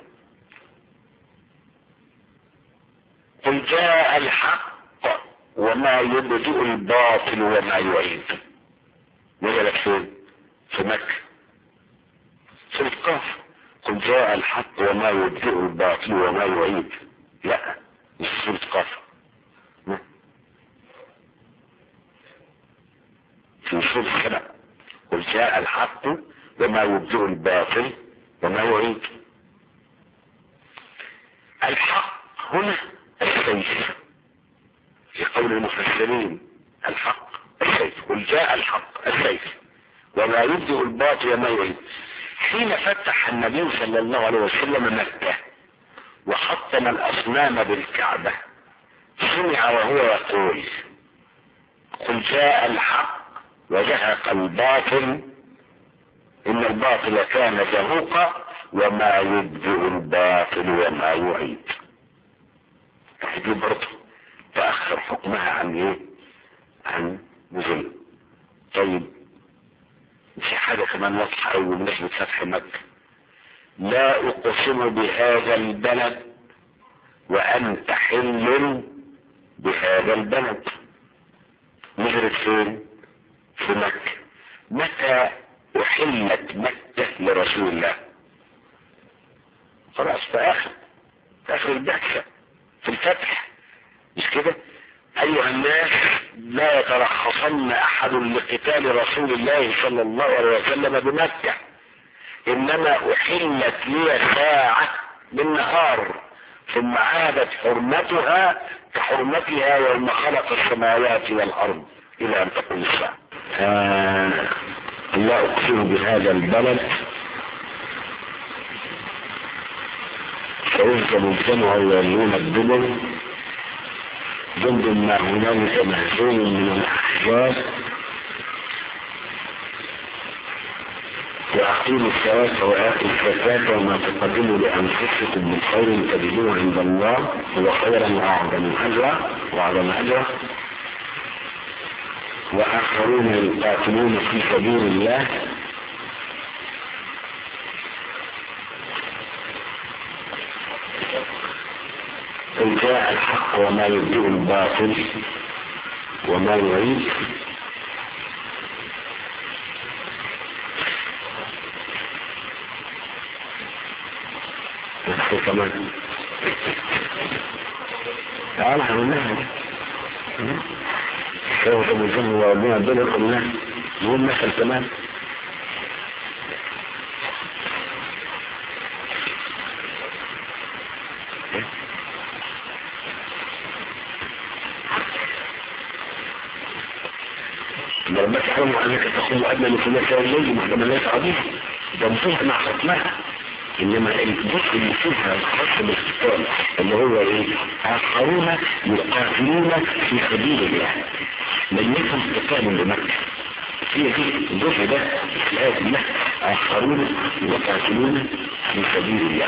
قل جاء الحق وما يبدئ الباطل وما يعيد نزلت فين في مكة في القاف قل جاء الحق وما يبدئ الباطل وما يعيد لا مش سورة قاف في سورة سبع قل جاء الحق وما يبدئ الباطل وما يعيد الحق هنا السيف في قول المفسرين الحق السيف قل جاء الحق السيف وما يبدئ الباطل وما يعيد حين فتح النبي صلى الله عليه وسلم مكة وحطم الأصنام بالكعبة سمع وهو يقول قل جاء الحق وزهق الباطل إن الباطل كان زهوقا وما يبدئ الباطل وما يعيد دي برضه تأخر حكمها عن ايه عن نزول طيب في حاجة كمان واضحة قوي بمناسبة فتح مكة لا اقسم بهذا البلد وانت حل بهذا البلد نزلت فين في مكة متى احلت مكة لرسول الله خلاص في اخر في اخر البعثة في الفتح مش كده ايها الناس لا يترخصن احد لقتال رسول الله صلى الله عليه وسلم بمكة انما احلت لي ساعة من نهار ثم عادت حرمتها كحرمتها يوم خلق السماوات والارض الى ان تقول الساعة آه لا اقسم بهذا البلد سيهزم الجمع ويولون الدبر جند ما هنالك مهزوم من الاحزاب واقيموا الصلاه واتوا الزكاه وما تقدموا لانفسكم من خير تجدوه عند الله هو خيرا واعظم اجرا واعظم اجرا واخرون يقاتلون في سبيل الله قل جاء الحق وما يبدئ الباطل وما يعيد نحن كمان تعالى عملناها دي شوف ابو الجن وربنا الدنيا قلنا نقول مثل كمان لما تحرموا انك تقوم ادنى من ثلاثة الليل محتملات عظيمة ده مفيد مع حكمها انما الجزء اللي فيها خاص بالاستقرار اللي هو ايه اخرون يقاتلون في سبيل الله لم يكن قتال لمكة هي دي الجزء ده في الآية كلها اخرون يقاتلون في سبيل الله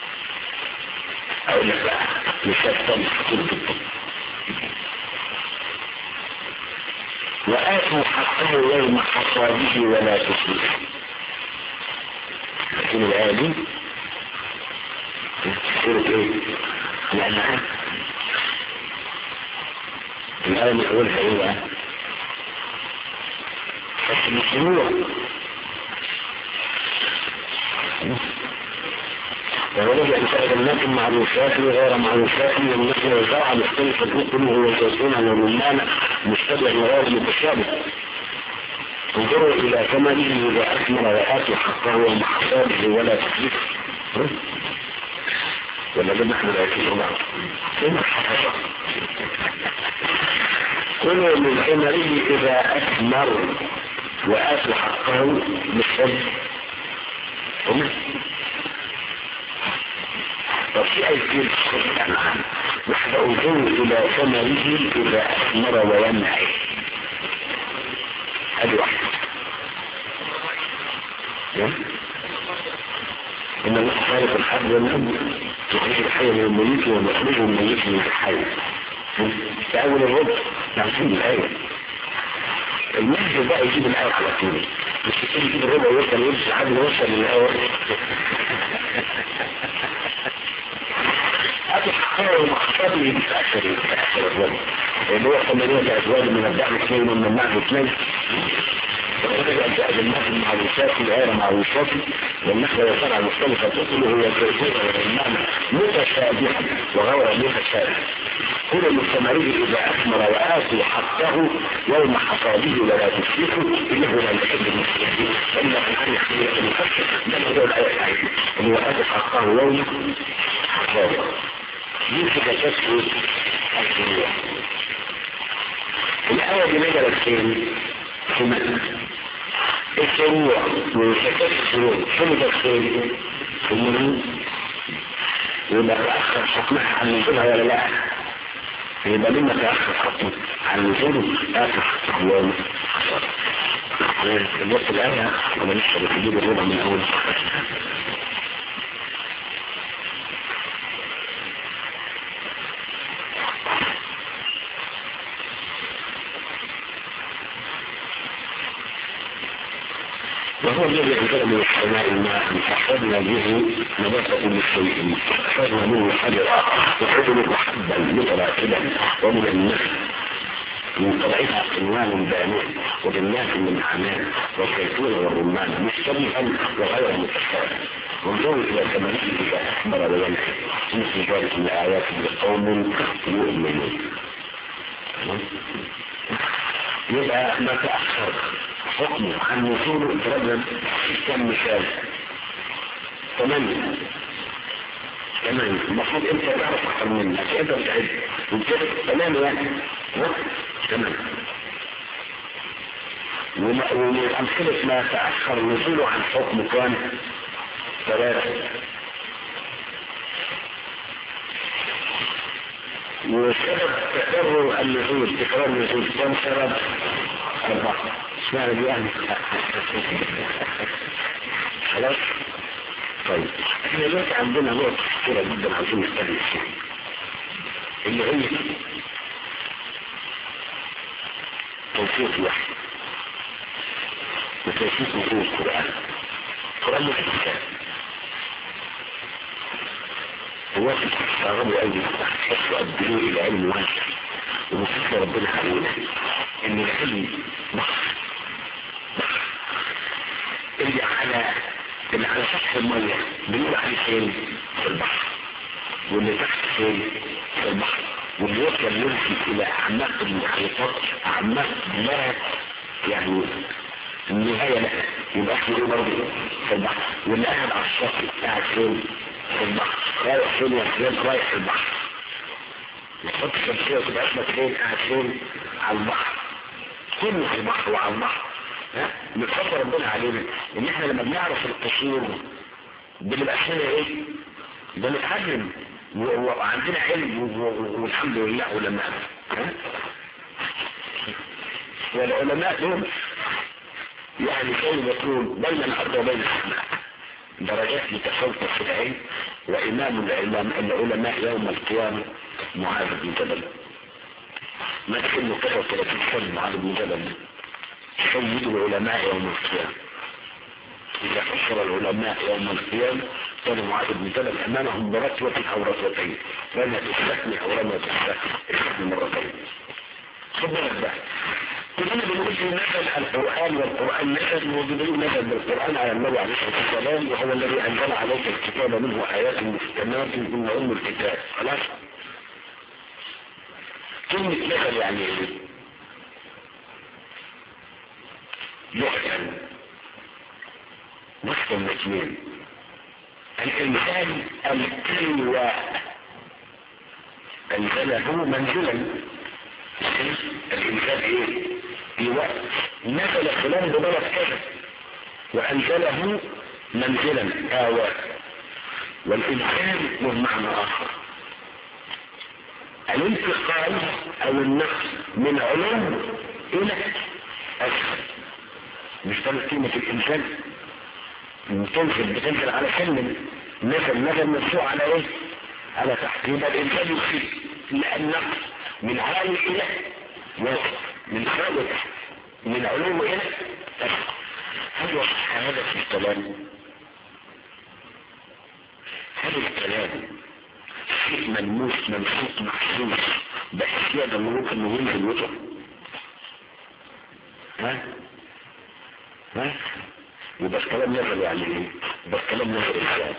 اقول لك بقى مثال ثاني خطير جدا وآتوا حقه يوم حصاده ولا تسرفوا لكن الآية دي سورة ايه؟ الأنعام الآية من أولها ايه بقى؟ فالمسلمون وولد أن جنات معروفات وغير معروفات والنخل والزرع مختلف الركن والزيتون والرمان مشتبه غير متشابه انظروا الى ثمنه اذا اثمر واتوا حقه يوم حسابه ولا تكليف ولا ده نحن لا يكلف بعض ثم حفظه كلوا من ثمره اذا اثمر وآتوا حقه بالصبر ومن طب في أي كيل الصبر معانا وحدعوه إلى ثمره إذا أثمر وينعي هذه واحدة إن الله خالق الحب والنبي يخرج الحي من الميت ويخرج الميت من الحي في أول الربع تعرفين الآية المهد بقى يجيب الآية على طول مش يصير يجيب الربع ويوصل يمشي لحد ما يوصل للآية هذه حقائق المخطط اللي بتأثر بتأثر الربع اللي هو ثمانية أزواج من الدعم اثنين ومن المعنى اثنين وكذا أجزاء المهد مع الوساطي الآية مع الوساطي والنحو والصنع المختلفة تقول هو الزيتون والمعنى متشابها وغير متشابه كل من ثمره إذا أثمر وآتوا حقه يوم حصاده ولا تشركوا إنه لا يحب المسلمين فإن في الآية خيرة المفسر ده هو الآية العين اللي هو آتوا حقه يوم حصاده يمكن تشكل الدنيا الآية دي نزلت فين؟ في مكة الشروع وشكاك الشروع حمد الخير في المنون يبقى تأخر حكمها عن نزولها ولا لا يبقى لما تأخر حكمه عن نزوله آخر حكمه يوم الوقت الآية وما نشتغل بتجيب الربع من أول وهو الذي انزل من السماء الماء فاخذنا به نبات كل شيء اخذنا منه حجرا وخذ منه حبا متراكبا ومن النخل من طبعها قنوان بانون وجنات من اعناب والزيتون والرمان مشتبها وغير متشابه وانظروا الى ثمره اذا اثمر وينحي مثل ذلك من ايات لقوم يؤمنون يبقى ما تأخر حكمه عن وصوله اتردد كم مثال ثمانية ثمانية المفروض انت تعرف اكثر مني عشان انت بتعد انت ثمانية ثمانية ومن أمثلة ما تأخر نزوله عن حكم كان ثلاثة وسبب تكرر النزول تكرار النزول كم سبب أربعة اسمعنا دي يعني خلاص طيب احنا دلوقتي عندنا نقطة كثيرة جدا عايزين نتكلم فيها اللي هي توفيق الوحي وتوفيق نزول القرآن القرآن مش الإنسان هو استغربوا قوي تحسوا قدموا الى علم واسع ومفكر ربنا علينا ان العلم بحر بحر اللي على اللي على سطح الميه بنقول عليه فين في البحر واللي تحت فين في البحر واللي يوصل يمشي الى اعماق المحيطات اعماق لا يعني النهاية لها يبقى احنا ايه برضه في البحر واللي قاعد على الشط قاعد فين في البحر رايح فين يا فلان رايح في البحر تحط الشمسية وتبقى اسمك فين قاعد فين على البحر كله في البحر وعلى البحر ها نتفضل ربنا علينا ان احنا لما بنعرف القصور بنبقى اسمنا ايه بنتعلم وعندنا علم والحمد لله علماء ها والعلماء دول يعني كلمة يكون بين الأرض وبين السماء درجات متفاوتة في العلم وإمام العلماء, العلماء يوم القيامة معاذ بن جبل ما تكلمه كده 30 سنة معاذ بن جبل سيد العلماء يوم القيامة إذا حشر العلماء يوم القيامة كان معاذ بن جبل أمامهم برتوة أو رتوتين رمت السكن أو رمت السكن مرتين خد بالك بقى كلنا بنقول في نزل القرآن والقرآن نزل وبنقول نزل بالقرآن على النبي عليه الصلاة والسلام وهو الذي أنزل عليك الكتاب منه آيات محكمات من أم الكتاب خلاص كلمة نزل يعني ايه؟ يحكم وسط الاثنين الإنسان التلواء أنزله منزلا الإنسان ايه في وقت نزل فلان ببلد كذا وانزله منزلا آواه والإنسان له معنى آخر الانتقال أو النقل من علو إلى أسفل مش ده قيمة الإنسان تنزل بتنزل على سلم نزل نزل مرفوع على ايه على تحت يبقى الانسان يخيل لان من عالي الى وسط من فوق لتحت من علو الى تحت هل يصح هذا في الكلام هل الكلام شيء ملموس ممسوك محسوس بحيث يقدر ممكن انه ينزل وتر ها ها يبقى الكلام نزل يعني ايه يبقى الكلام نزل ازاي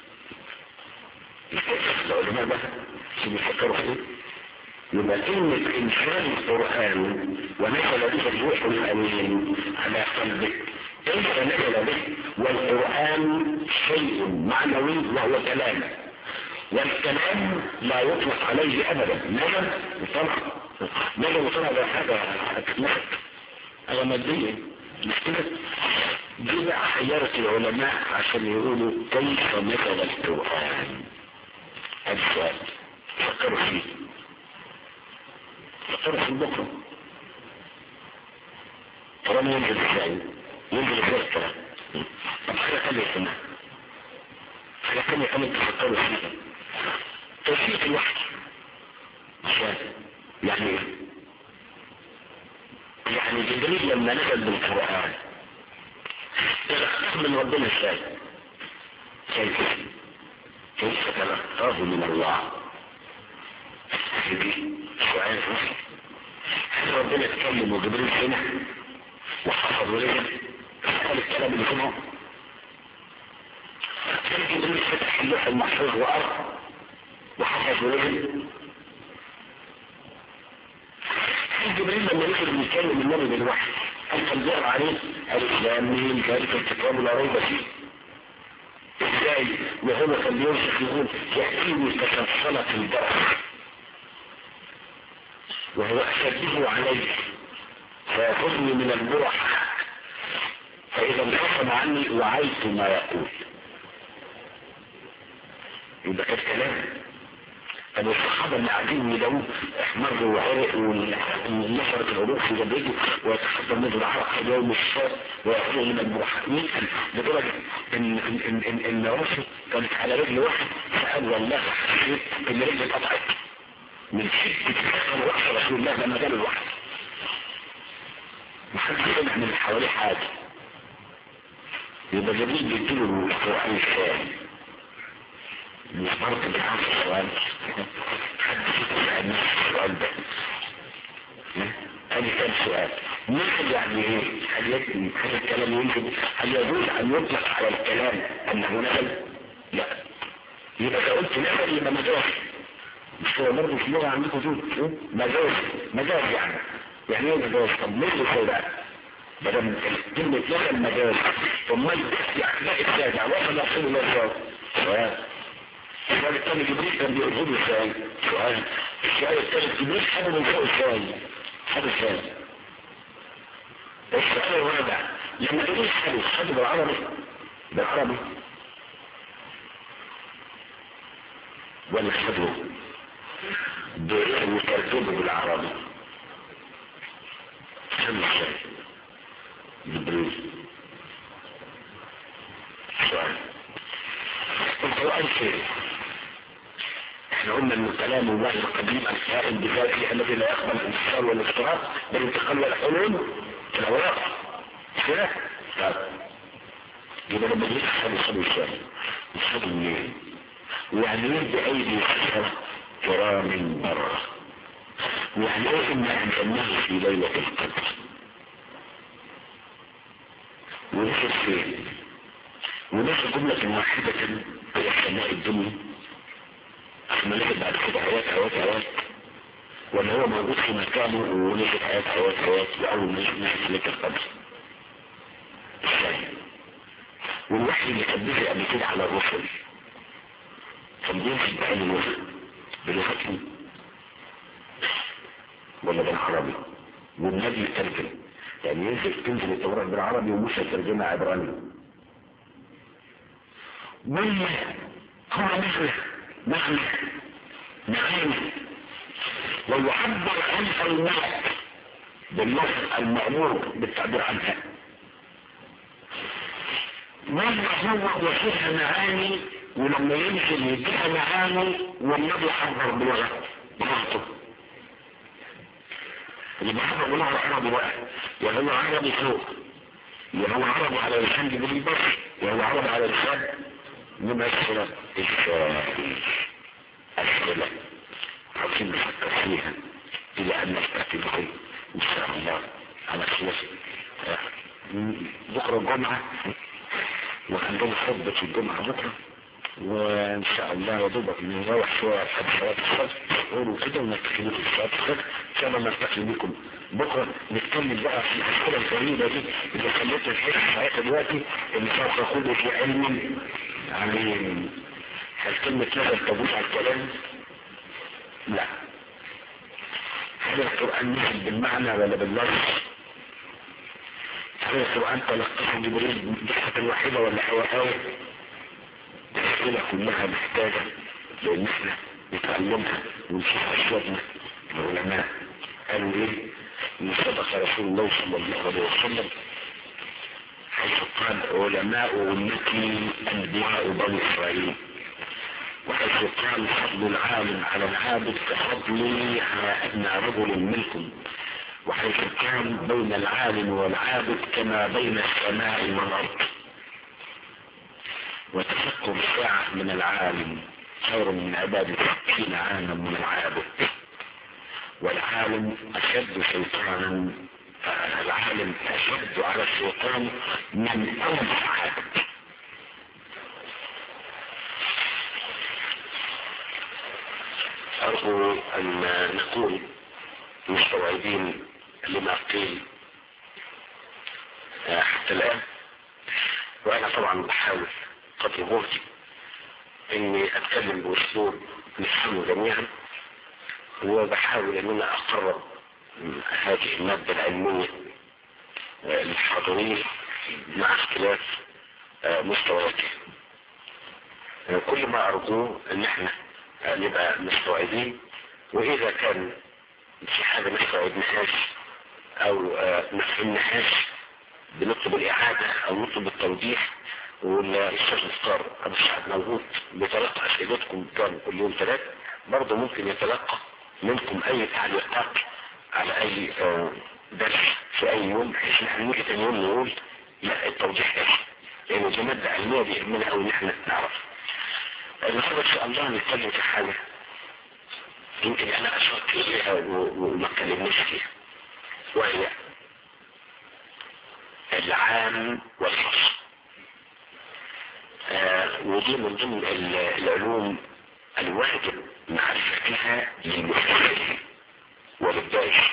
العلماء بقى شو بيفكروا في ايه يبقى كلمة إنسان القرآن ونزل به الروح الأمين على قلبك كيف نزل به والقرآن شيء معنوي وهو كلام والكلام لا يطلق عليه أبدا نزل وطلع نزل وطلع ده حاجة هتتنفق حاجة مادية مش كده دي بقى حيرة العلماء عشان يقولوا كيف نزل القرآن السؤال فكروا فيه فكروا في بكرة طالما ينزل ازاي ينزل ازاي الكلام طب حاجة تانية كمان حاجة تانية كمان تفكروا فيها توفيق الوحي عشان يعني ايه يعني جبريل لما نزل بالقرآن تلقاه من ربنا ازاي كيف كيف تلقاه من الله دي سؤال رفض هل ربنا اتكلم وجبريل سمع وحفظ وليه قال الكلام اللي سمعه هل جبريل فتح اللوح المحفوظ وقرأ وحفظ وليه هل جبريل لما نزل بيتكلم النبي بالوحي هل كان بيقرا عليه الاسلام مين ذلك الكتاب لا ريب فيه ازاي وهو كان بيوصف يقول يأتيني كسلسلة البرق وهو أشده علي فيأخذني من البرح فإذا انفصل عني وعيت ما يقول يبقى كان كلام طب الصحابة اللي قاعدين يدعوه احمر وعرق ونشرت العروق في جبهته ويتحضر منه العرق في يوم الشاب ويأخذه من البرحاء يسأل لدرجة ان ان ان ان, إن راسه كانت على رجل واحد فقال والله حسيت ان رجلي اتقطعت من شدة الحسن وقت رسول الله لما جاله الوحي محدش سمع من اللي حواليه حاجة يبقى جميل بيديله القرآن الثاني مش برضه بيعرف السؤال حد يسأل نفس السؤال ده ادي كام سؤال نزل يعني ايه هل يجب هل الكلام ينزل هل يجوز ان يطلق على الكلام انه نزل لا يبقى اذا قلت نزل يبقى مجاز مش هو برضه في اللغه عندكم دول مجاز مجاز يعني يعني ايه مجاز طب ليه ازاي بقى بدل كلمة نزل مجاز ثم يعني لا السابع وصل رسول الله صلى الله عليه وسلم سؤال السؤال الثاني جبريل كان بيقول ازاي سؤال السؤال الثالث جبريل حاجه من فوق ازاي حاجه ازاي السؤال الرابع لما جبريل حاجه حاجه بالعربي بالعربي ولا حاجه بترتيبه بالعربي كم ازاي جبريل سؤال القرآن كيف احنا قلنا ان كلام الله القديم الكائن بذاته الذي لا يقبل الانتصار والافتراء بالانتقال والحلول في الاوراق كده طب يبقى لما جيت احسن يصلي الشام يصلي منين ويعني ايه بايدي سفرة كرام برة ويعني ايه ان انزلناه في ليلة القدر ونزل فين ونزل جملة واحدة في سماء الدنيا ثم نزل بعد كده آيات آيات آيات ولا هو موجود في مكانه ونزل آيات آيات آيات وأول ما نزل نزل لك القدر ازاي والوحي اللي كان بيجي قبل كده على الرسل كان بينزل بأي لغة بلغتهم ولا بالعربي والنبي ترجم يعني ينزل تنزل التوراة بالعربي وموسى يترجمها عبراني مما هو معنى معنى معاني ويعبر عن الماء باللفظ المأمور بالتعبير عنها مرة هو وفيها معاني ولما ينزل يديها معاني والنبي يعبر بلغة بلغته اللي بيعبر بلغة عربي بقى يا هو عربي فوق يا هو عربي على لسان جبريل بس يا هو عربي على لسان من أسئلة أسئلة عاوزين نفكر فيها إلى أن نستأتي بكم إن شاء الله على خلاف بكرة الجمعة وعندنا خطبة الجمعة بكرة وإن شاء الله يا دوبك نروح شوية لحد صلاة الصلاة نقولوا كده ونكتفي بكم صلاة الصلاة إن شاء الله نكتفي بكم بكرة نتكلم بقى في الأسئلة الغريبة دي اللي خليت الحيث ساعتها دلوقتي اللي سوف يقول في علم عليم هل كلمة نزل تبوس على الكلام؟ لا هل القرآن نزل بالمعنى ولا باللفظ؟ هل القرآن تلقفه جبريل دفعة واحدة ولا حوائيه؟ الأسئلة كلها محتاجة لأن احنا نتعلمها ونشوف أسواتنا العلماء قالوا إيه؟ إن صدق رسول الله صلى الله عليه وسلم حيث قال علماء أمتي أنبياء بني إسرائيل وحيث قال فضل العالم على العابد كفضلي على أدنى رجل منكم وحيث كان بين العالم والعابد كما بين السماء والأرض وتفكر ساعة من العالم خير من عبادة ستين عاما من العابد والعالم أشد شيطانا العالم أشد على الشيطان من ألف عابد أرجو أن نكون مستوعبين لما قيل حتى الآن وأنا طبعا بحاول قدر جهدي إني أتكلم بأسلوب نفهمه جميعا وبحاول إن أنا أقرب هذه المادة العلمية للحاضرين مع اختلاف مستوياتها كل ما أرجوه إن احنا نبقى مستوعبين وإذا كان في حاجة ما استوعبناهاش أو ما فهمناهاش بنطلب الإعادة أو نطلب التوضيح والأستاذ مختار أبو سعد موجود بيتلقى أسئلتكم كان كل يوم ثلاث برضه ممكن يتلقى منكم أي تعليقات على أي درس في أي يوم بحيث إن احنا نيجي تاني يوم نقول لا التوضيح ده لأن دي مادة علمية بيهمنا أوي إن احنا نعرف النهارده إن شاء الله نتكلم في حاجة يمكن أنا أشرت إليها وما اتكلمناش فيها وهي العام والخاص آه ودي من ضمن العلوم الواجب معرفتها للمفسرين وللدارس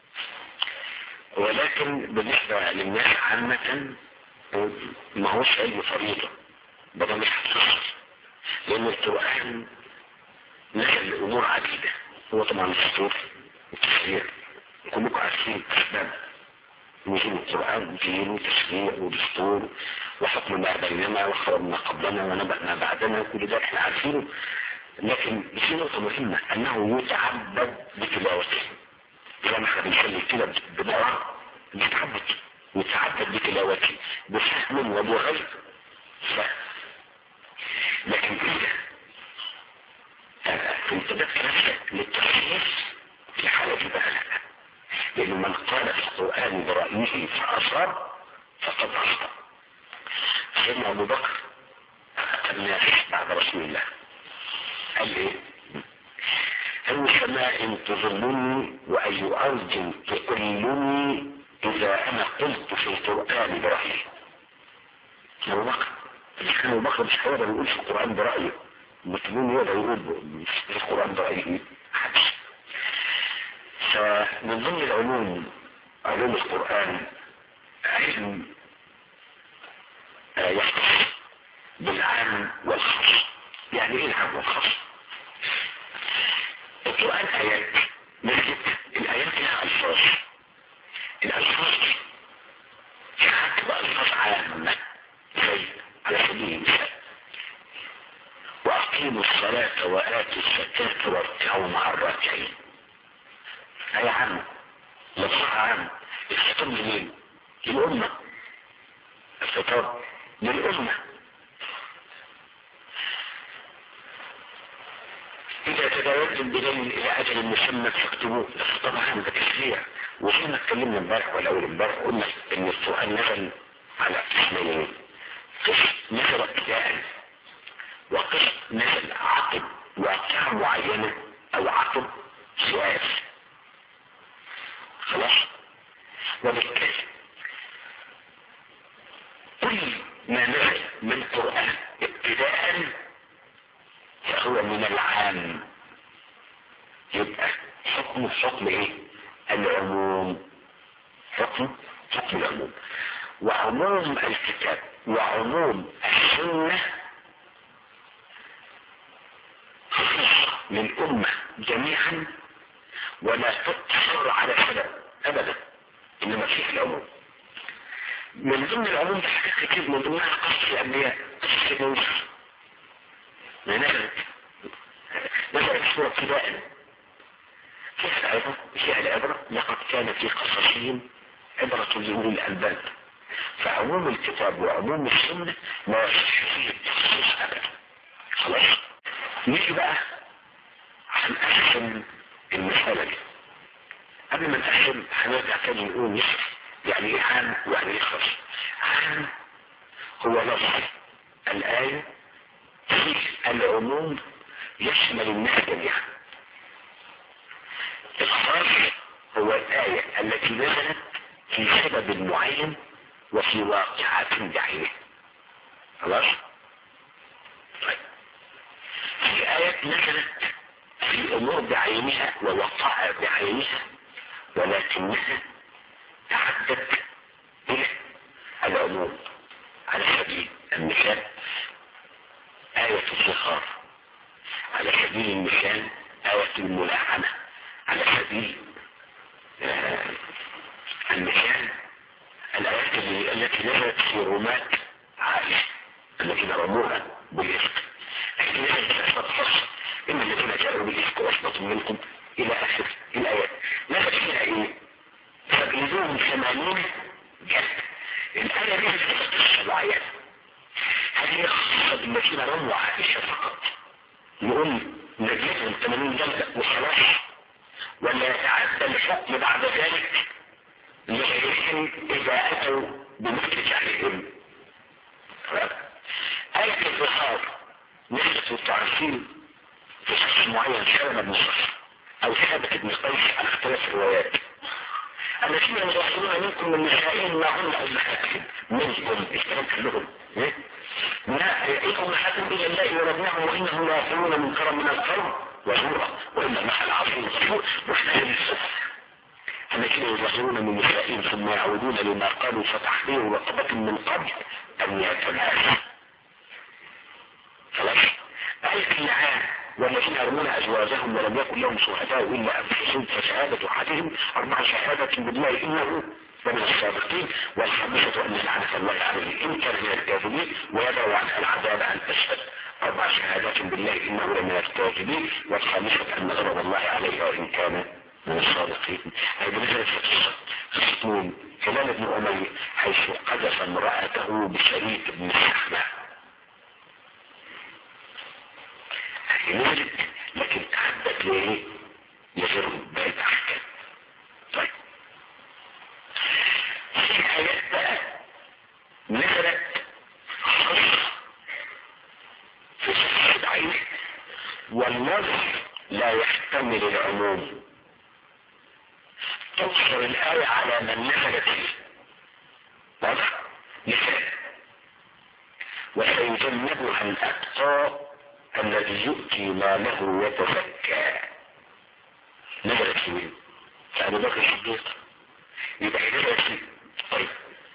ولكن بالنسبة للناس عامة ما هوش علم فريضة بدل مش هتصل لأن القرآن نزل لأمور عديدة هو طبعا الدستور والتشريع كلكم عارفين أسباب نزول القرآن دين وتشريع ودستور وحكم ما بيننا وخبر ما قبلنا ونبأ ما بعدنا كل ده احنا عارفينه لكن في نقطة مهمة أنه يتعبد بتلاوته زي ما احنا بنسمي كده بنقرا يتعبد يتعبد بتلاوته بفهم وبغير فهم لكن إذا انتبهت نفسك للتخصيص في حالة بقى لا لأن من قال في القرآن برأيه فأصاب فقد أخطأ سيدنا أبو بكر أتى الناس بعد رسول الله قال إيه أي سماء تظلني وأي أرض تقلني إذا أنا قلت في القرآن برأيي أبو بكر كان أبو بكر مش هيقدر يقول في القرآن برأيه المسلمين يقدر يقول في القرآن برأيه حدث فمن ضمن العلوم علوم القرآن علم يختص بالعام والخاص يعني ايه العام والخاص القرآن آيات نجد الآيات لها ألفاظ الألفاظ آية عامة لفظها عام الخطاب لمين؟ للأمة الخطاب للأمة إذا تداولتم بدليل إلى أجل مسمى فاكتبوه الخطاب عام ده تشريع وكنا اتكلمنا امبارح ولا أول امبارح قلنا إن القرآن نزل على قسمين قسم نزل ابتداء وقسم نزل عقب واقعة معينة أو عقب سؤال خلاص وبالتالي كل ما نزل من قرآن ابتداء فهو من العام يبقى حكم حكم ايه العموم حكم حكم العموم وعموم الكتاب وعموم السنة خصيصة للأمة جميعا ولا تقتصر على سبب أبدا إنما فيه العموم من ضمن العموم ده حاجات كتير من ضمنها قصة الأنبياء قصة موسى نزلت نزلت سورة ابتداء فيها العبرة فيها العبرة لقد كان في قصصهم عبرة لأولي الألباب فعموم الكتاب وعموم السنة ما يصح فيه التخصيص أبدا خلاص نيجي بقى هنقسم المسألة دي قبل ما نقسم هنرجع تاني نقول نصف يعني ايه عام ويعني ايه خاص عام هو لفظ الآية في العموم يشمل الناس جميعا الخاص هو الآية التي نزلت في سبب معين وفي واقعة بعينه خلاص طيب في آيات نزلت في أمور بعينها ووقع بعينها ولكنها تعدت إلى العموم على سبيل المثال آية الزخار على سبيل المثال آية الملاعنة على سبيل آه المثال الآيات التي نزلت في رماة عائشة الذين رموها بالإفك التي نزلت في أسباب خاصة إن الذين جاءوا بالإفك وأسبط منكم إلى آخر الآيات نزل فيها إيه؟ فبيدوهم ثمانين جد الآية دي في قصة معينة هل هي خاصة بالذين رموا عائشة فقط يقول نجيبهم 80 جلدة وخلاص ولا يتعدى الحكم بعد ذلك لغيرهم إذا أتوا بمثل جهلهم آية الظهار نسبة التعرفين في شخص معين سلم بن صخر أو ثابت بن قيس على اختلاف الروايات الذين يظاهرون منكم من نسائهم ما هن أمهاتهم منكم الكلام كلهم ما إن أمهاتهم إلا الله وربناهم وإنهم لا يقولون من كرم من القوم وزورا وإن الله العظيم الغفور مستهل الصفر الذين يظهرون من نسائهم ثم يعودون لما قالوا فتحرير رقبة من قبل أن يتناسوا خلاص آية اللعان والذين يرمون أزواجهم ولم يكن لهم شهداء إلا أنفسهم فشهادة أحدهم أربع شهادة بالله إنه ومن الصادقين والخامسة أن لعنة الله عليه إن كان من الكاذبين ويدعو عنها العذاب أن تشهد أربع شهادات بالله إنه لمن الكاذبين والخامسة أن غضب الله عليه وإن كان من الصادقين أي بنزلت في قصة قصة هلال بن أمية حيث قذف امرأته بشريك بن السحمة نزلت لكن تعدت ليه لغير باقي الأحكام طيب في آيات بقى نزلت خاصة في صفحة عين واللفظ لا يحتمل العموم تقصر الآية على من نزلت فيه واضح؟ مثال وسيجنبها الأتقى الذي يؤتي ماله ويتزكى نزلت في مين؟ فأبو بكر الصديق يبقى نزلت فيه طيب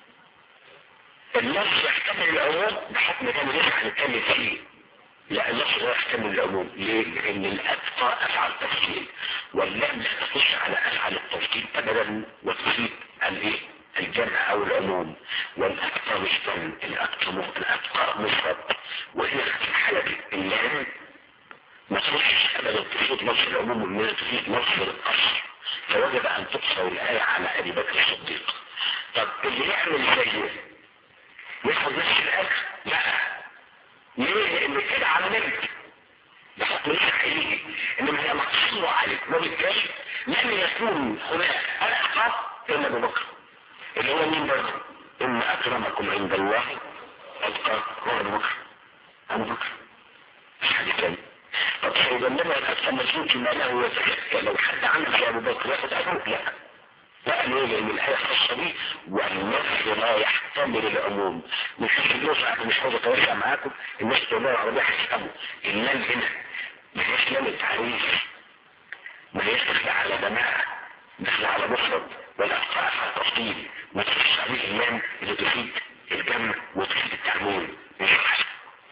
اللفظ يحتمل العموم بحكم ده لسه هنتكلم فيه لا اللفظ لا يحتمل العموم ليه؟ لأن الأتقى أفعل تفصيل واللام لا تخش على أفعل التفصيل أبدا وتفيد الايه؟ الجمع أو العموم والأتقى مش جمع الأتقى الأتقى مفرد وهي في الحالة اللام ما تخش أبدا تفيد لفظ العموم وإنها تفيد لفظ القصر فوجب ان تقصر الايه على ابي بكر الصديق طب اللي يعمل زيه ياخد نفس الاجر لا ليه لان كده علمت بحكم ليس حقيقي انما هي مقصوره عليك وبالتالي لم يكون هناك الحق الا ابو بكر اللي هو مين برضه ان اكرمكم عند الله اتقى هو ابو بكر ابو بكر مش حد تاني طب فاذا لما الاسلام مسلوك ما له يتزكى لو حد عمل في ابو بكر ياخد ابوك لا لا ليه لان الايه خاصه بيه والنص لا يحتمل العموم مش في مش عاوز اتوسع معاكم الناس تقول العربيه هتفهموا اللام هنا ما هيش لام التعريف ما هيش داخله على جماعه داخله على مفرد ولا على التفصيل ما تفيش عليه اللام اللي تفيد الجمع وتفيد التعميم مش صح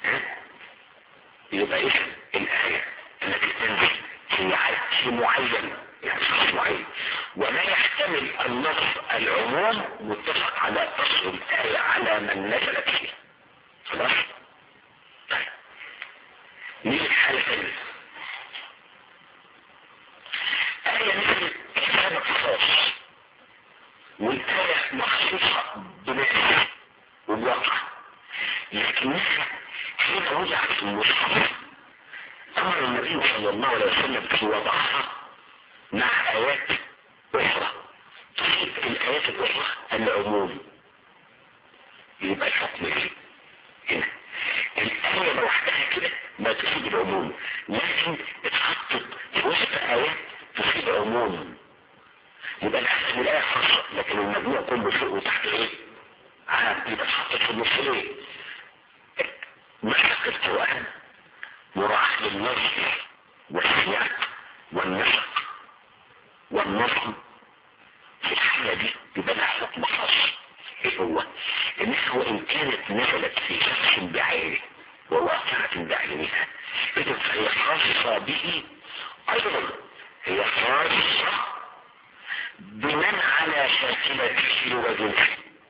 يبقى ايه الايه التي تنزل في عدد معين يعني شخص معين وما يحتمل النص العموم متفق على قصر الآية على من نزلت فيه خلاص طيب نيجي الحالة الثانية آية مثل كتاب قصاص والآية مخصوصة بنفس وبواقع لكنها حين وضعت في المصحف أمر النبي صلى الله عليه وسلم في وضعها مع آيات أخرى تصيب الآيات الأخرى العموم يبقى الحكم ايه هنا الآية لوحدها كده ما تفيد العموم لكن اتحطت في وسط آيات تفيد عموم يبقى الأحسن الآية خاصة لكن المجموع كله فوق وتحت ايه عام يبقى اتحطت في النص ليه مسك القرآن مراعاة للنص والسياق والنسق والنظم في الحالة دي يبقى لها حكم خاص ايه هو انها وان كانت نزلت في شخص بعينه وواقعة بعينها اذا فهي خاصة به ايضا هي خاصة بمن على شاكلته وجنسه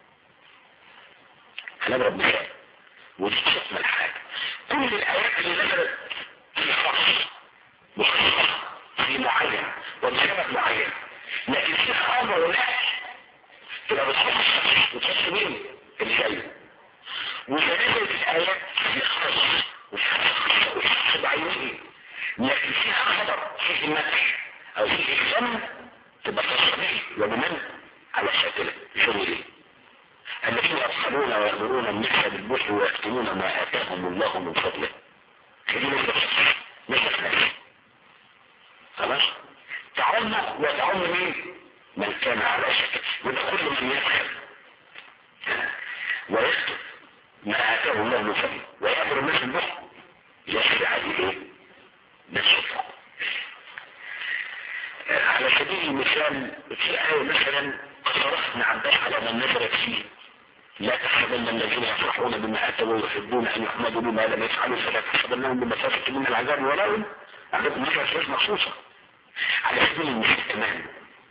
هنضرب مثال ودي شكل الحاجة كل الايات اللي نزلت في خاص مخصصة في معين وبسبب معين لكن في امر لا تبقى بتخصص وتخص مين اللي جاي وتنزل الايات في خاص وتخصص بعينه لكن فيها خبر فيه مدح او فيه اهتمام تبقى خاصة به وبمن على شكله شغل ايه الذين يبخلون ويأمرون الناس بالبخل ويكتمون ما آتاهم الله من فضله هذه نسبة نسبة نفسه خلاص تعم وتعم مين من كان على شكل يبقى كل من يدخل ويكتب ما آتاه الله من فضله ويأمر الناس بالبخل يسري عليه ايه نفسه على سبيل المثال في آية مثلا قصرت ابن عباس على من نزلت فيه لا تحسبن الذين يفرحون بما اتوا ويحبون ان يحمدوا بما لم يفعلوا فلا تحسبنهم بمسافه من العذاب ولهم عذاب نزلت فيه مخصوصه على سبيل المثال كمان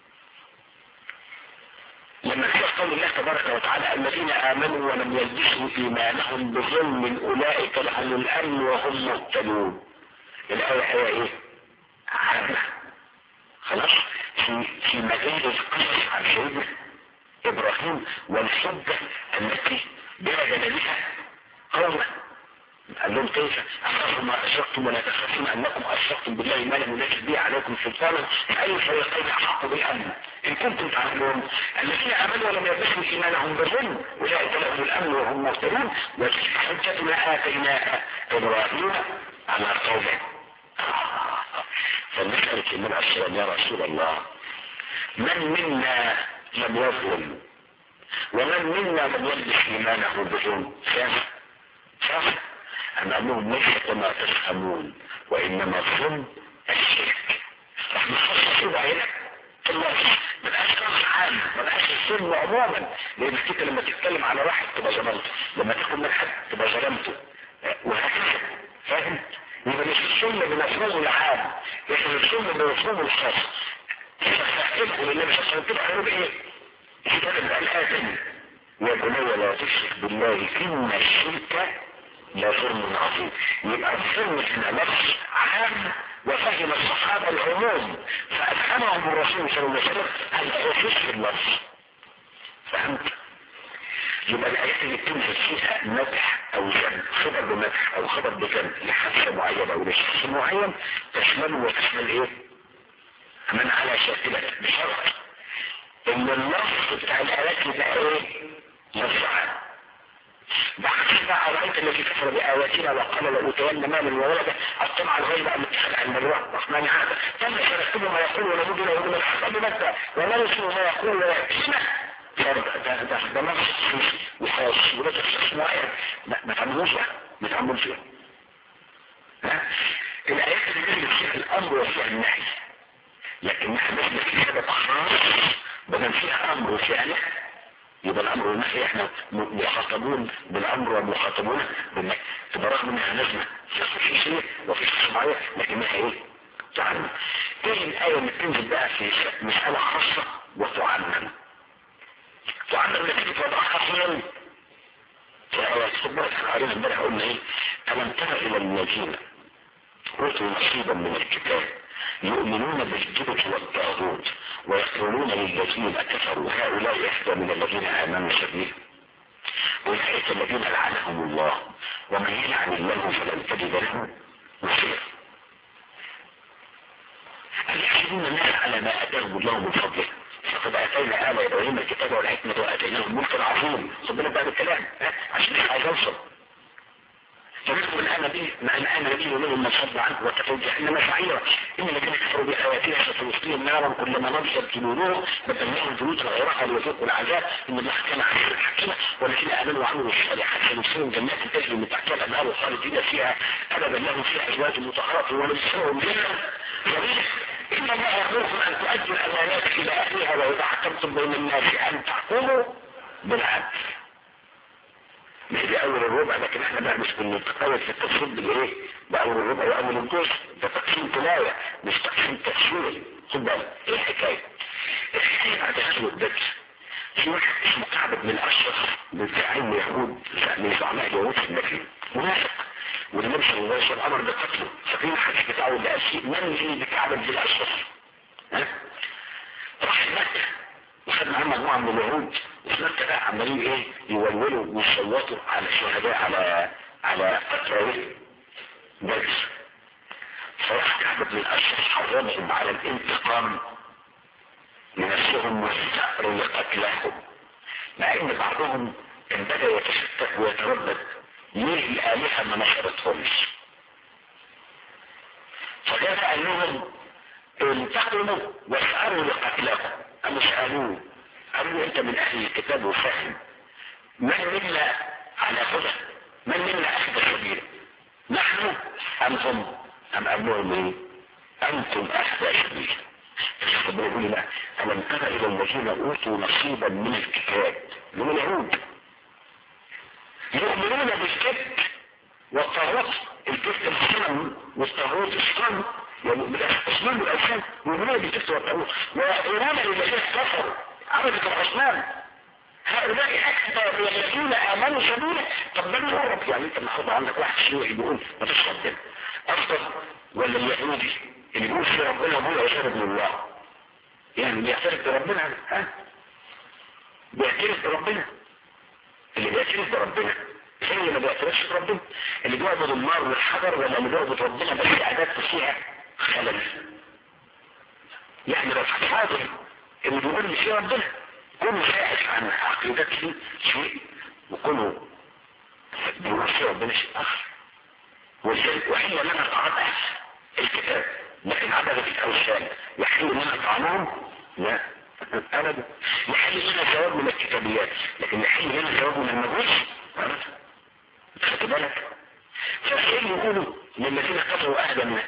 لما في قول الله تبارك وتعالى الذين امنوا ولم يلبسوا ايمانهم بظلم اولئك لهم الامن وهم مهتدون الايه هي ايه عامه خلاص في في مجال القصص عن سيدنا ابراهيم والحجة التي بلغ بها قوما قال لهم كيف اخافوا ما اشركتم ولا تخافون انكم اشركتم بالله ما لم ينزل به عليكم سلطانا فاي فريقين احق بالامن ان كنتم تعلمون الذين امنوا ولم يلبسوا ايمانهم بالظلم اولئك لهم الامن وهم مهتدون وتلك حجتنا اتيناها ابراهيم على قومه فنسألك النبي عليه السلام يا رسول الله من منا لم يظلم ومن منا لم يلبس ايمانه بظلم صح صح انا انهم ليس كما تفهمون وانما الظلم الشرك راح نخصص بعينك الله ما بقاش راس عام ما بقاش الظلم عموما لان انت لما تتكلم على واحد تبقى ظلمته لما تاخد من حد تبقى ظلمته وهكذا فاهم يبقى مش الظلم بمفهومه العام لكن الظلم بمفهومه الخاص فاستحققه للنبي صلى الله عليه وسلم كده هنقول ايه كتاب الآدم يا بني لا تشرك بالله إن الشرك لظلم عظيم يبقى الظلم هنا لفظ عام وفهم الصحابة العموم فأفهمهم الرسول صلى الله عليه وسلم الخصوص في اللفظ فهمت؟ يبقى الآيات اللي بتنزل فيها مدح أو ذم خبر بمدح أو خبر بذم لحادثة معينة أو لشخص معين تشمله وتشمل إيه؟ من على شاكلة بشرط إن اللفظ بتاع الآيات يبقى إيه؟ لفظ عام بعد ما أرأيت الذي كفر بآياتنا وقال لأوتين مالا وولدا أطمع الغيب أن اتخذ عن الرحمن الرحمن عهدا ثم سنكتب ما يقول ونمد له من العذاب مدا ونرسل ما يقول ويأتينا ده ده ده ده نص وخاص وده تخصيص معين ما ما تعملوش بقى ما تعملوش بقى ها الآيات اللي نزلت فيها الأمر وفيها النهي لكنها نزلت في سبب خاص بدل فيها أمر وفيها نهي يبقى الامر والنهي احنا مخاطبون بالامر ومخاطبون بالنهي تبقى رغم انها نزمه في خصوصيه وفي شخص معين لكنها ايه؟ تعمم ايه الايه اللي بتنزل بقى في مساله خاصه وتعمم تعمم نتيجه وضعها خاصيا في ايات خد بالك احنا قرينا امبارح قلنا ايه؟ الم تر الى الذين اوتوا نصيبا من الكتاب يؤمنون بالجبت والطاغوت ويقولون للذين كفروا هؤلاء احدى من الذين امنوا سبيل اولئك الذين لعنهم الله ومن يلعن الله فلن تجد له نصيرا هل يحسبون الناس على ما اتاهم الله من فضله فقد اتينا ال ابراهيم الكتاب والحكمه واتيناهم الملك العظيم خد بالك بقى بالكلام عشان احنا عايز اوصل فمنهم من آمن به مع أن آمن به ومنهم من صد عنه وكفوا جهنم سعيرا إن الذين كفروا بآياتنا ستوصيهم نارا كلما نضجت جنودهم بدلناهم جنودا غيرها ليذوقوا العذاب إن الله كان عزيزا حكيما والذين آمنوا وعملوا الصالحات سندخلهم جنات تجري من تحتها الأنهار خالدين فيها أبدا لهم فيها أزواج مطهرة ونسرهم جنة جميلة إن الله يأمركم أن تؤدوا الأمانات إلى أهلها وإذا حكمتم بين الناس أن تحكموا بالعدل مش دي اول الربع لكن احنا بقى مش بنتقوى في التفصيل بالايه باول الربع واول الجزء ده تقسيم تلاوة مش تقسيم تفسير خد بالك ايه الحكاية الحكاية بعد غزوة بدر في واحد اسمه كعب بن الاشرف من زعيم يهود من زعماء اليهود في المدينة منافق والنبي صلى الله عليه وسلم امر بقتله فاكرين الحديث بتاعه اللي قال فيه من لي بكعب بن الاشرف ها راح مكة وخد معاه مجموعة من اليهود وفي مكة بقى عمالين ايه يولولوا ويصوتوا على الشهداء على على فترة بدر فراح كعب بن الاشرف حرمهم على الانتقام لنفسهم والثأر لقتلهم مع ان بعضهم كان بدا يتشتت ويتردد ليه الالهه ما نشرتهمش فجاء قال لهم انتقموا واسألوا لقتلهم قالوا سألوه قالوا انت من اهل الكتاب وفاهم من منا على هدى من منا اخذ سبيلا نحن ام هم ام ابوهم ايه انتم اهدى سبيلا ربنا يقول لا ألم تر إلى الذين أوتوا نصيبا من الكتاب من اليهود يؤمنون بالكذب والطاغوت الكذب الصنم والطاغوت الصنم يؤمنون الأوثان يؤمنون بالكذب والطاغوت ويؤمنون للذين كفروا عبدة الأصنام هؤلاء أكثر من الذين آمنوا سبيلا طب من يقرب يعني أنت المفروض عندك واحد شيوعي بيقول ما تشرب دم أفضل ولا اليهودي اللي بيقول في ربنا ابويا وشرب من الله يعني بيعترف بربنا ها بيعترف بربنا اللي بيعترف بربنا زي اللي ما بيعترفش بربنا اللي بيعبد النار والحجر ولا اللي بيعبد ربنا بس عادات فيها خلل يعني لو حاضر اللي بيقول مش ربنا كله سائل عن عقيدته شيء وكله بيقول في ربنا شيء اخر وحين لنا طاعات الكتاب لكن عدد الأوثان يحل لنا طعامهم لا أبدا يحل لنا ثواب من الكتابيات لكن يحل لنا ثواب من المجوس خدت بالك فايه يقولوا للذين كفروا أهدى منه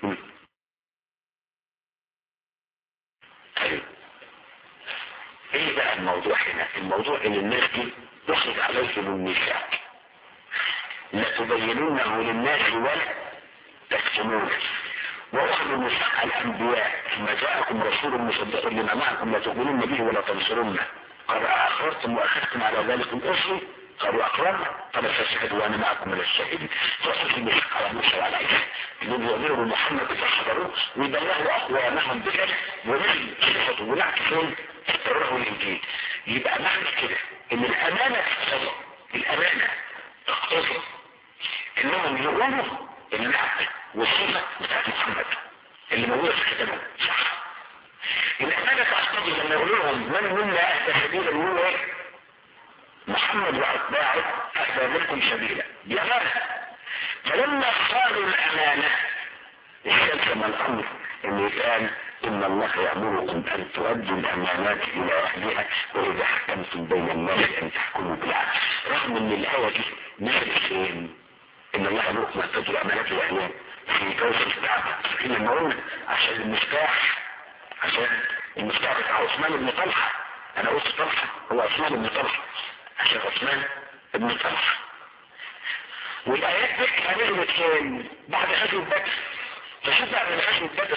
أيوه ايه بقى الموضوع هنا الموضوع ان الناس دي يخرج عليهم الميثاق لا تبينونه للناس ولا تكتمونه واخذوا ميثاق الانبياء ثم جاءكم رسول مصدق لما معكم لا تؤمنون به ولا تنصرونه قد اخرتم واخذتم على ذلك الاصل قالوا اقررنا قال فاشهدوا وانا معكم من الشاهد فاخذ المشق على موسى وعلى عيسى انهم يؤمنوا بمحمد فحضروه ويبلغوا اقوامهم بكده ومن صفته ونعكسهم التوراه والانجيل يبقى معنى كده ان الامانه تقتضي الامانه تقتضي انهم يقولوا النعت والصفه بتاعت محمد اللي موجوده في كتابهم صح الامانه تقتضي لما يقولوا لهم من منا اهدى سبيلا يقولوا ايه محمد واتباعه اهدى منكم سبيلا دي امانه فلما صاروا الامانه استلزم الامر ان يتقال ان الله يامركم ان تؤدوا الامانات الى اهلها واذا حكمتم بين الناس ان تحكموا بالعدل رغم ان الايه دي نزلت فين ان الله يامركم ان تؤدوا الامانات الى اهلها في جوز الكعبه فاكرين لما قلنا عشان المفتاح عشان المفتاح بتاع عثمان بن طلحه انا قلت طلحه هو عثمان بن طلحه عشان عثمان بن طلحه والايات دي كانت فين بعد غزوه بدر فشوف بقى من غزوه بدر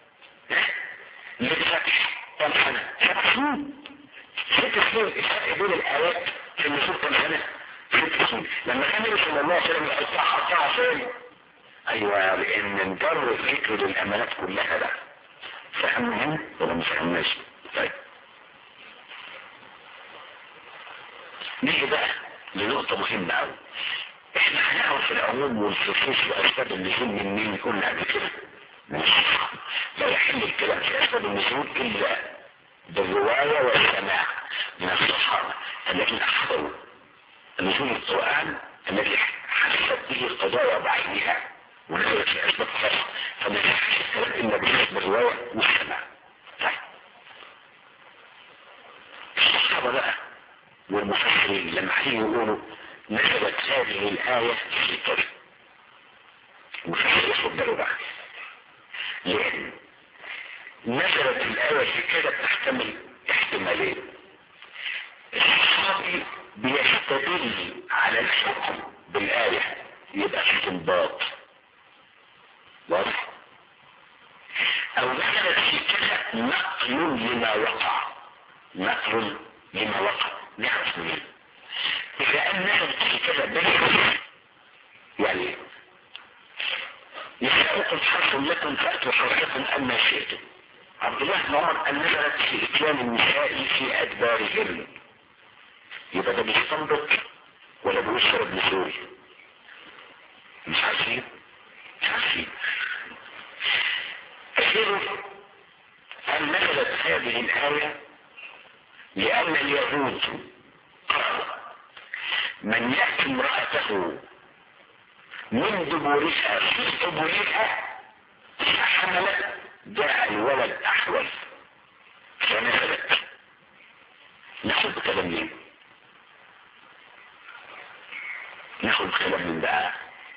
للفتح كم سنه سبع سنين ست سنين الفرق بين الايات في النزول كم سنه ست سنين لما كان النبي صلى الله عليه وسلم يحطها حطها فين ايوه لان انجر الفكر للامانات كلها ده فهمهم ولا ما فهمناش طيب نيجي بقى لنقطة مهمة أوي احنا هنعرف العموم والخصوص واسباب النزول من مين قلنا قبل كده لا يحل الكلام في اسباب النزول الا بالرواية والسماع من الصحابة الذين احضروا نزول القرآن الذي حست به القضايا بعينها ونزلت في اسباب خاصة فما يحش الكلام الا بحسب الرواية والسماع طيب الصحابة بقى والمفسرين لما حين يقولوا نزلت هذه الآية في كذا المفسر ياخد باله بقى لأن نزلت الآية في كذا تحتمل احتمالين الصحابي بيستدل على الحكم بالآية يبقى استنباط واضح أو نزلت في كذا نقل لما وقع نقل لما وقع نعرف منين إذا أنها كذا بس يعني نساؤكم حرف لكم فأتوا حرفكم أما شئتم عبد الله بن عمر أن نزلت في إتيان النساء في أدبارهن يبقى ده بيستنبط ولا بيشرب بسوري مش عارفين مش عارفين أخيرا أن نزلت هذه الآية لأن اليهود قالوا من يأتي امرأته من دبورها في دبورها فحملت جاء الولد أحول فنزلت ناخد كلام مين ناخد كلام من بقى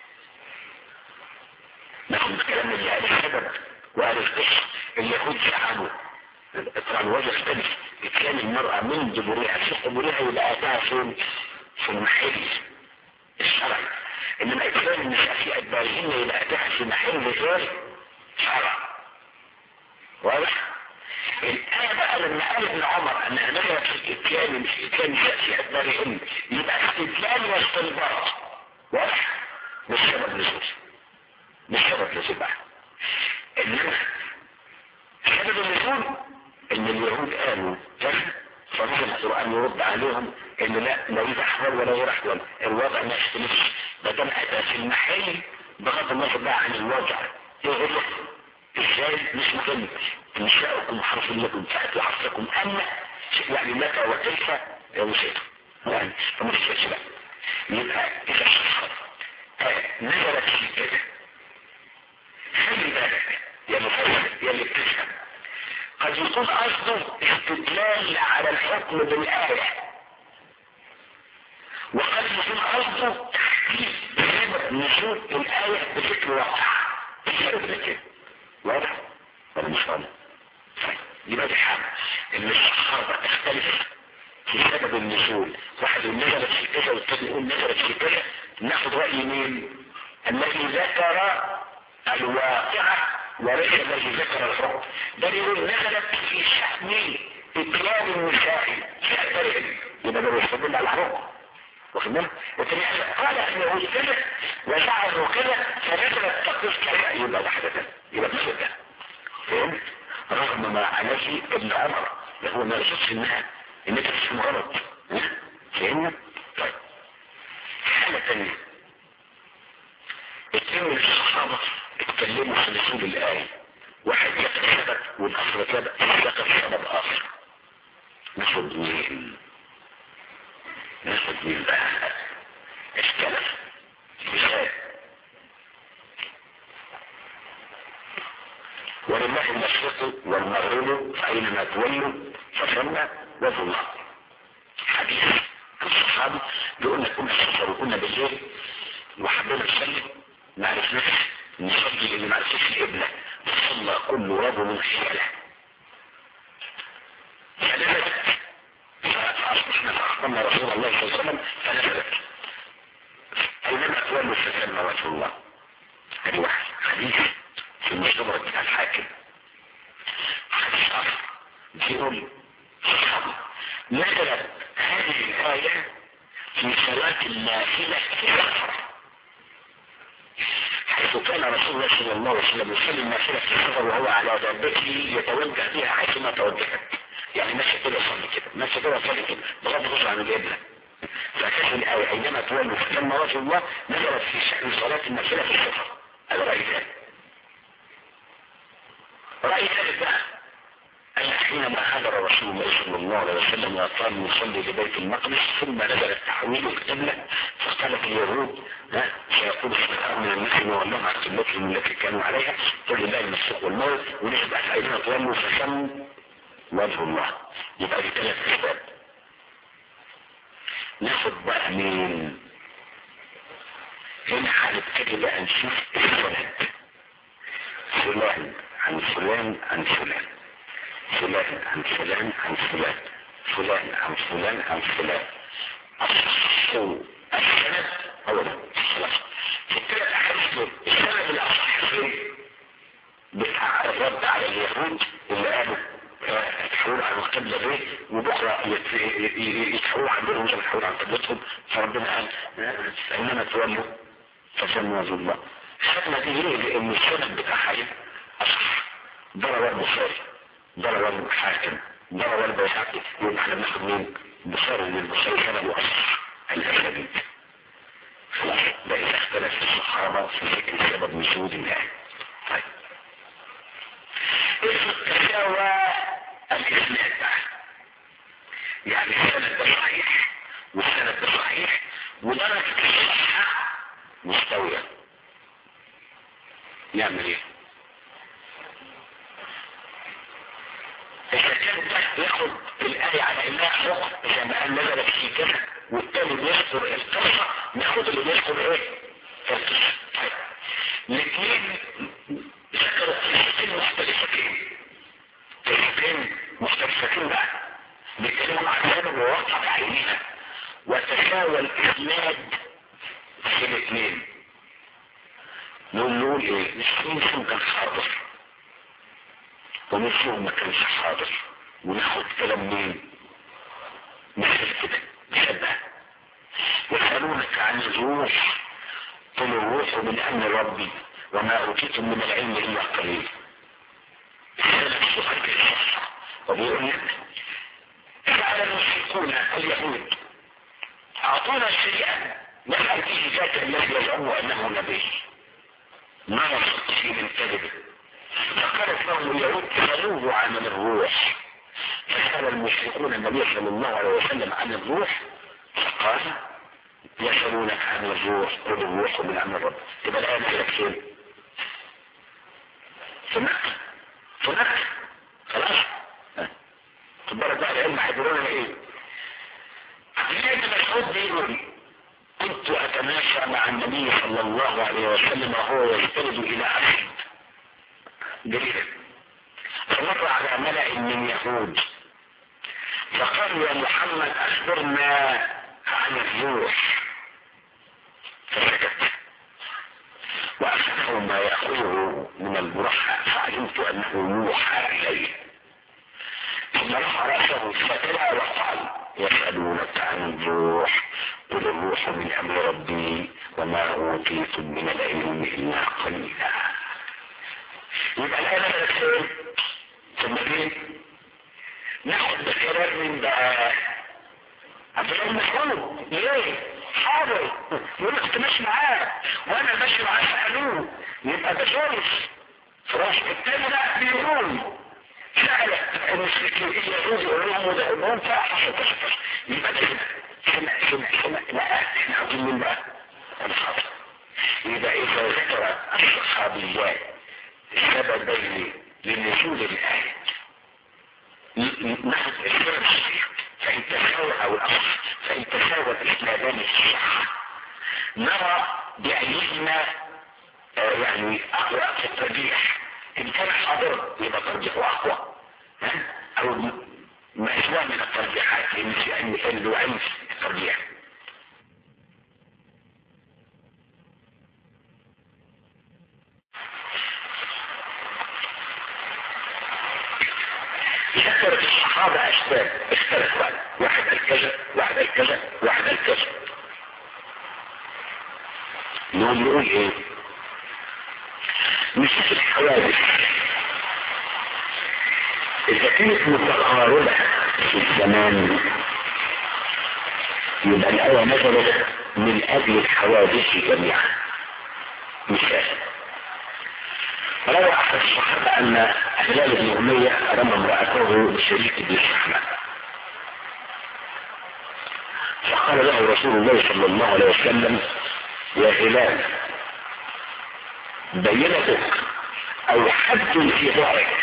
ناخد كلام اللي قال السبب وقال القصة اليهود زعموا اطلع الوجه اختلف كان المرأة من دبورها في قبورها يبقى أتاها فين في المحل الشرعي انما اتيان النساء في ادبارهن يبقى اتاها في محل غير شرع واضح الآية بقى لما قال ابن عمر أن أمرها في الإتيان مش إتيان النساء في أدبارهن يبقى استدلال واستنباط واضح مش سبب نزول مش سبب نزول بقى إنما سبب النزول ان اليهود قالوا كذا فنزل القرآن يرد عليهم ان لا لا يريد احوال ولا غير احوال الوضع ما يختلفش ما دام اتى في المحل بغض النظر بقى عن الوضع ايه غير ازاي مش مهم نساؤكم حرف لكم فاتوا حرفكم اما يعني متى وكيف وشئتم يعني فما تشتغلش بقى يبقى اذا شخص نزلت في كده خلي بالك يا مفسر يا اللي بتفهم قد يكون قصده استدلال على الحكم بالآية وقد يكون قصده تحديد بسبب نزول الآية بشكل واقع بسبب كده واضح ولا مش واضح؟ طيب يبقى دي حاجة ان الصحابة تختلف في سبب النزول واحد يقول نزلت في كذا والتاني يقول نزلت في كذا ناخد رأي مين؟ الذي ذكر الواقعة وليس الذي ذكر الحكم ده يقول نزلت في شأن إكرام النساء في أدبارهم يبقى ده بيستدل على الحكم واخد بالك لكن قال انه كذا وجعله كذا فنزلت تقول كذا يبقى واحدة يبقى مش ده فهمت رغم ما عليه ابن عمر هو ما يقصدش انها ان انت تفهم غلط فهمنا طيب حالة تانية اتنين من الصحابة اتكلموا في نزول الآية واحد ذكر سبب والآخر ذكر سبب آخر ناخد مين ناخد مين بقى اختلف مثال ولله المشرق والمغرب فأينما تولوا فثم وجه الله حديث الصحابي بيقول لك كنا سفر وكنا بالليل وحبينا نصلي ما عرفناش نصلي لان ما عرفناش القبلة فصلى كل رجل حيلة فنزلت فأصبحنا فأخبرنا رسول الله صلى الله عليه وسلم فنزلت أينما تولوا فثم وجه الله هذه واحد حديث في المشتبرة بتاع الحاكم حديث آخر بيقول صحابي نزلت هذه الآية في صلاة النافلة في السفر حيث كان رسول الله صلى الله عليه وسلم يصلي النافلة في السفر وهو على دابته يتوجه بها حيثما توجهت يعني ماشي كده يصلي كده ماشي كده يصلي كده بغض النظر عن القبلة فكانت الآية أينما تولوا فثم وجه الله نزلت في شأن صلاة النافلة في السفر هذا رأي ذلك رأي ذلك بقى أن حينما هاجر رسول الله صلى الله عليه وسلم وقام يصلي لبيت المقدس ثم نزل التحويل القبلة فقالت اليهود ها سيقول الشيطان من الناس وولهم عن قبلتهم التي كانوا عليها قل لله المسيح والموت ونسبة فإنها تولوا فسم وجه الله يبقى دي ثلاث أسباب ناخد بقى مين هنا هنبتدي بقى نشوف السند فلان عن فلان عن فلان فلان عن فلان عن فلان فلان عن فلان عن فلان أصحوا السند أولا خلاص في الثلاث أحاديث دول السند الأصح فين؟ بتاع الرد على اليهود اللي قالوا يتحولوا عن القبلة دي وبكرة يتحولوا عن دينهم يتحولوا عن قبلتهم فربنا قال إنما تولوا فسموا وجه الله خدنا دي ليه؟ لأن السند بتاعها ايه؟ أصح ضرب البخاري ضرب الحاكم ضرب البيهقي يبقى احنا بناخد مين؟ بخاري من البخاري سند وأصح الأسانيد خلاص ده إذا اختلف الصحابة في ذكر سبب نزول الآية طيب تساوى الإسناد بقى يعني السند ده صحيح والسند ده صحيح ودرجة الصحة مستوية نعمل ايه إذا كان ده ياخد الآية على إنها حكم زي ما قال نزلت في كده والتاني بيذكر القصة ناخد اللي بيذكر إيه؟ القصة طيب الاثنين ذكروا قصتين مختلفتين قصتين مختلفتين بقى بيتكلموا عن سبب ووقع بعينها وتساوى الإسناد في الاثنين نقول نقول ايه مش فيهم كان حاضر ومش فيهم ما كانش حاضر وناخد كلام مين مثل كده شبه يسألونك عن الروح قل الروح من أمر ربي وما أوتيتم من العلم إلا قليل السلف سؤال الصحة وبيقول لك فعل المشركون اليهود أعطونا شيئا نفعل به ذاك الذي يزعم أنه نبي ما نصدق فيه من كذبه فقالت لهم اليهود سألوه عن الروح فسأل المشركون النبي صلى الله عليه وسلم عن الروح فقال يسألونك عن الروح قل الروح من أمر الرب تبقى الآية نزلت فين؟ في مكة في مكة خلاص خد بالك بقى العلم هيدرونا ايه؟ عبد الله بن مسعود بيقول كنت اتماشى مع النبي صلى الله عليه وسلم وهو يستند الى عبد جريدة فمر على ملأ من يهود فقالوا يا محمد اخبرنا عن الروح فسكت وأخذه ما يأخذه من البرحة فعلمت أنه يوحى إليه ثم ثم رفع رأسه فتلا وقال يسألونك عن الروح قل الروح من أمر ربي وما أوتيتم من العلم إلا قليلا يبقى الآية نزلت فين؟ ثم فين؟ ناخد بخيرات من بقى عبد الله بن مسعود ليه؟ حاضر يقول كنت ماشي معاه وانا ماشي معاه سألوه يبقى ده شرف فراش التاني بقى بيقول فعلا المشركين يجوز يقولون مدعبون فأحسن تحفظ يبقى ده سمع سمع سمع لا احنا عاوزين من بقى الخطأ يبقى إذا ذكر الصحابيات السببين لنزول الآية نحن السبب الصحيح فإن تساوى أو الأصل فإن تساوى الإسلامين الصحة نرى بأيهما آه يعني أقوى في الترجيح إن كان حاضر يبقى ترجيحه أقوى ها؟ أو ما سوى من الترجيحات لأن في أن النوعين في الترجيح ذكرت الصحابة أسباب اختلف بقى واحد الكذا واحد الكذا واحد الكذا نقول نقول ايه نشوف الحوادث اذا كانت متقاربة في الزمان يبقى الآية نزلت من أجل الحوادث جميعا مثال روى أحد الصحابة أن هلال بن أمية رمى امرأته بشريك بن الشحمة فقال له رسول الله صلى الله عليه وسلم يا هلال بينتك أو حد في ظهرك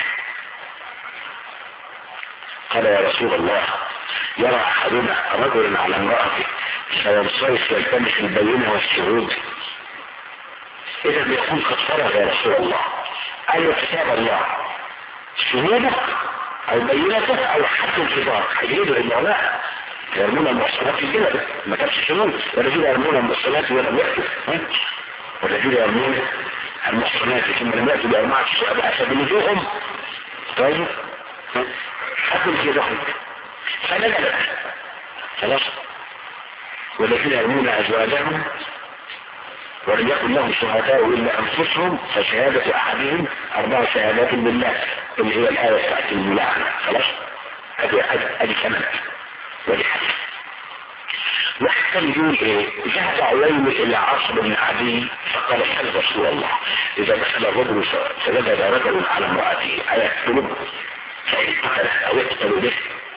قال يا رسول الله يرى أحدنا رجلا على امرأته فينصرف يلتمس البينة والشهود إذا بيكون قد فرغ يا رسول الله قال كتاب الله شهودك او بينتك او حد في ظهرك هيجيبوا العلماء يرمون المحصنات في الجبل ما كانش شهود والرجل يرمون المحصنات ولم يأتوا والرجل يرمون المحصنات ثم لم يأتوا بأربعة شعب فبنجوهم طيب حد في ظهرك فنزلت خلاص والذين يرمون أزواجهم ولم يكن لهم شهداء الا انفسهم فشهادة احدهم اربع شهادات بالله اللي هي الايه بتاعت الملاعنه خلاص ادي ادي كمان ودي حاجه واحد كان يقول ايه ذهب عويم الى عاصم بن عدي فقال سل رسول الله اذا دخل الرجل فوجد رجل على امراته ايقتله فان قتل او يقتل به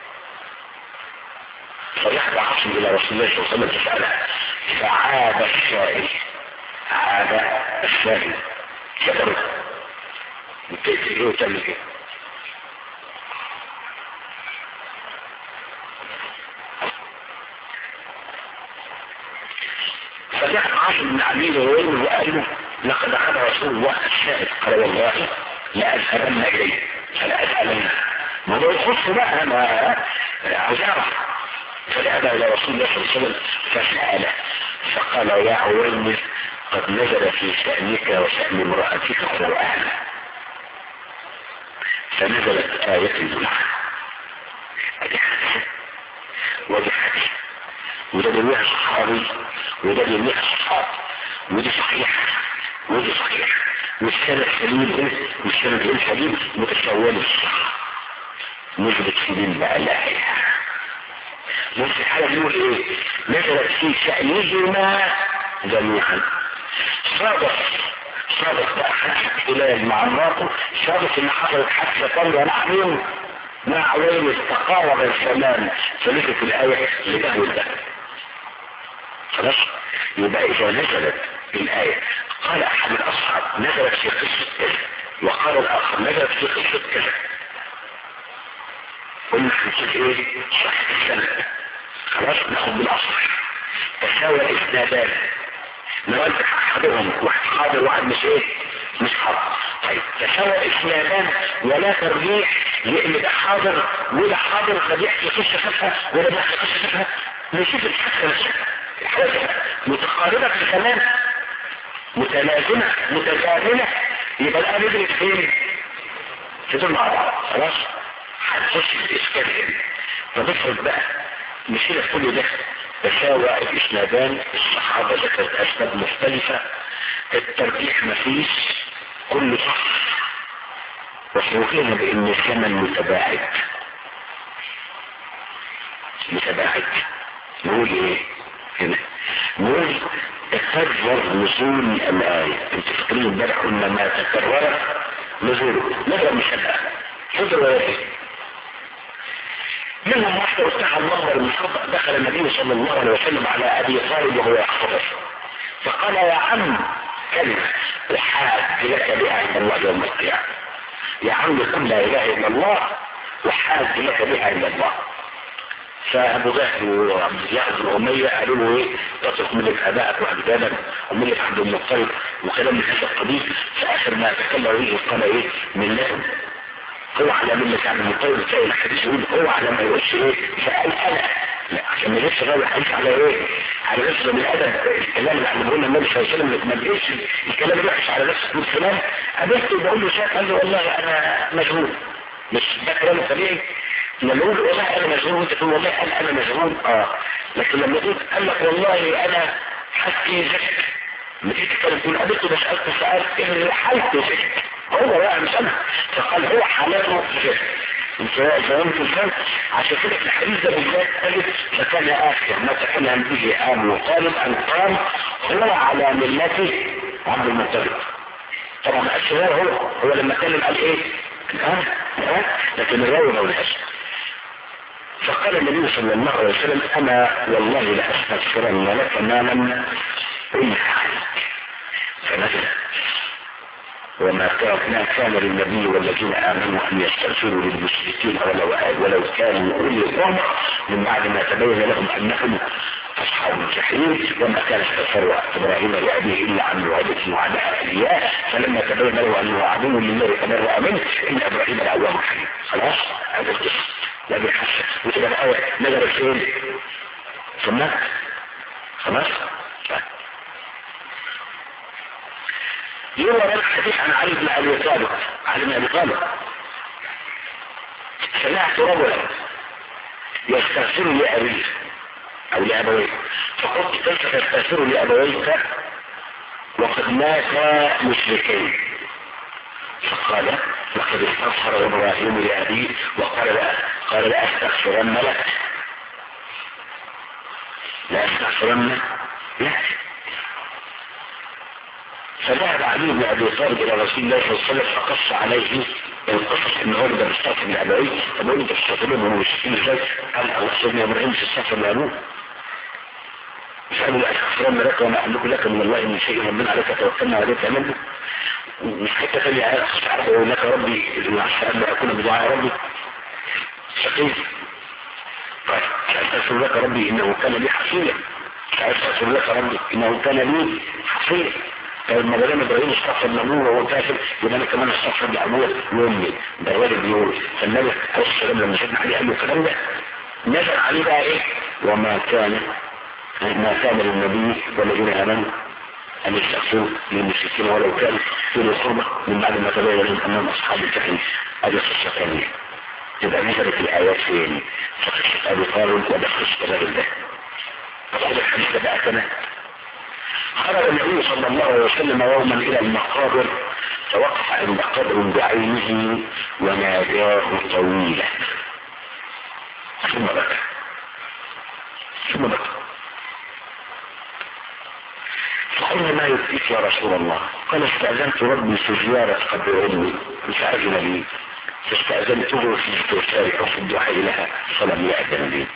فذهب عاصم الى رسول الله صلى الله عليه وسلم فساله فعاب السائل هذا الشاهد شكرا كيف ايه وتعمل ايه فجاء عاصم بن عبيد ويقول وقال له لقد اخذ رسول الله الشاهد قال والله لا اذهبن اليه فلا اسالن ما هو يخص بقى انا عاوز اعرف فذهب الى رسول الله صلى الله عليه وسلم فساله فقال يا عويمر قد نزل في شأنك وشأن امرأتك قرآن فنزلت آية الملعن ادي حادثة ودي حادثة وده بيرويها صحابي وده بيرويها صحاب ودي صحيحة ودي صحيحة والسنة سليم والسنة السليم متساوية الصح نزلت في من بقى الآية نفس الحالة بيقول ايه نزلت في شأنهما جميعا صادف صادف بقى حادثة هلال مع مراته صادف ان حصلت حادثة تانية مع مين؟ مع عويل تقارب الزمان فنزلت الآية لجهل ده خلاص يبقى إذا نزلت الآية قال أحد الأصحاب نزلت في قصة كذا وقال الآخر نزلت في قصة كذا قلنا هنشوف ايه صحة السنة خلاص ناخد بالأصح تساوي الإسنادان نرجح احدهم واحد حاضر واحد مش ايه مش حاضر طيب تساوى اسنادان ولا ترجيح لان ده حاضر وده حاضر قد يحكي قصه فيها وده بيحكي قصه فيها نشوف الحادثه نفسها الحادثه متقاربه في الزمان متلازمه متكامله يبقى الان ندرك فين؟ تدل مع بعض خلاص هنخش في الإسكان هنا فنفرض بقى نشيل كل ده تساوى الإسنادان الصحابة ذكرت أسباب مختلفة الترجيح مفيش كل صح وفوقنا بأن الزمن متباعد متباعد نقول ايه هنا نقول تكرر نزول الآية انت فاكرين امبارح قلنا ما تكرر نزوله نقرا مشابهة خذ رواية منهم واحدة افتح الله المصطفى دخل النبي صلى الله عليه وسلم على ابي طالب وهو يحفظه فقال يا عم كلمة احاج لك بها عند الله يوم القيامة يا عم قل لا اله الا الله وحاج لك بها عند الله فابو جهل وعبد الله بن اميه قالوا له ايه تترك ملك ابائك واجدادك وملك عبد المطلب وكلام من هذا القبيل فاخر ما تكلم به قال ايه ملتهم هو على ملة عبد المطلب تلاقي الحديث يقول هو على ما يقولش ايه فقال انا لا عشان ما يجيش غير الحديث على ايه على نفسه من الادب الكلام اللي علمه لنا النبي صلى الله عليه وسلم ما تجيش الكلام الوحش على نفسه من فلان قابلته بقول له شايف قال له والله انا مشغول مش ده كلام طبيعي لما يقول والله انا مشغول وانت تقول والله قال انا مشغول اه لكن لما يقول قال لك والله انا حالتي زفت لما تيجي تتكلم تقول قابلته ده سالته سؤال ان حالته زفت هو بقى مش انا فقال هو حالاته زفت انت فهمت الفرق عشان كده في الحديث ده بالذات قالت فكان اخر ما تكلم به ابو طالب ان قال هو على ملته عبد المطلب طبعا الشهور هو هو لما اتكلم قال ايه ها ها لكن الراوي ما قالش فقال النبي صلى الله عليه وسلم انا والله لاستغفرن لك ما لم انه عليك فنزل وما كان ما كان للنبي والذين امنوا ان يستغفروا للمشركين ولو ولو كانوا اولي قربى من بعد ما تبين لهم انهم اصحاب الجحيم وما كان استغفر ابراهيم لابيه الا عن موعده وعدها اياه فلما تبين له انه عدو لله تبرأ منه ان ابراهيم لاواه حليم خلاص هذا القصه لا بيحسن وتبقى الاول نزلت فين؟ في النهر خلاص؟ طيب يروى لنا حديث عن علي بن ابي طالب علي بن ابي طالب سمعت رجلا يستغفر لابيه او لابويه فقلت كيف تستغفر لابويك وقد مات مشركين فقال لقد استغفر ابراهيم لابيه وقال لا قال لا استغفرن لك لا استغفرن لك فذهب علي بن ابي طالب الى رسول الله صلى الله عليه وسلم فقص عليه القصص ان هو ده بيستغفر لابويه فبقول له تستغفرون من المشركين ازاي؟ قال الله سيدنا ابراهيم تستغفر لابوه فقالوا لا استغفرن لك وما املك لك من الله من شيء ربنا عليك توكلنا عليك امنا مش حته ثانيه اقول لك ربي عسى ان اكون بدعاء ربي شقي طيب استغفر لك ربي انه كان لي حصيلا استغفر لك ربي انه كان لي حصيلا طيب ما دام ابراهيم استغفر لابوه وهو كافر يبقى انا كمان استغفر لابوه وامي ده الراجل بيقول فالنبي عليه السلام لما سيدنا علي قال له الكلام ده نزل عليه بقى ايه وما كان ما كان للنبي والذين امنوا ان يستغفروا للمشركين ولو كانوا في القربة من بعد ما تبين لهم انهم اصحاب الجحيم هذه قصه ثانيه تبقى نزلت الايات فين؟ في قصه ابي طالب وده قصه الراجل ده فقال الحديث ده بقى كمان خرج النبي صلى الله عليه وسلم يوما الى المقابر فوقف عند قبر بعينه وناداه طويلا ثم بكى ثم بكى فقلنا ما يبكيك يا رسول الله قال استأذنت ربي في زيارة قبر امي فأذن لي فاستأذنته في استغفاري وفي الدعاء لها فلم يأذن لي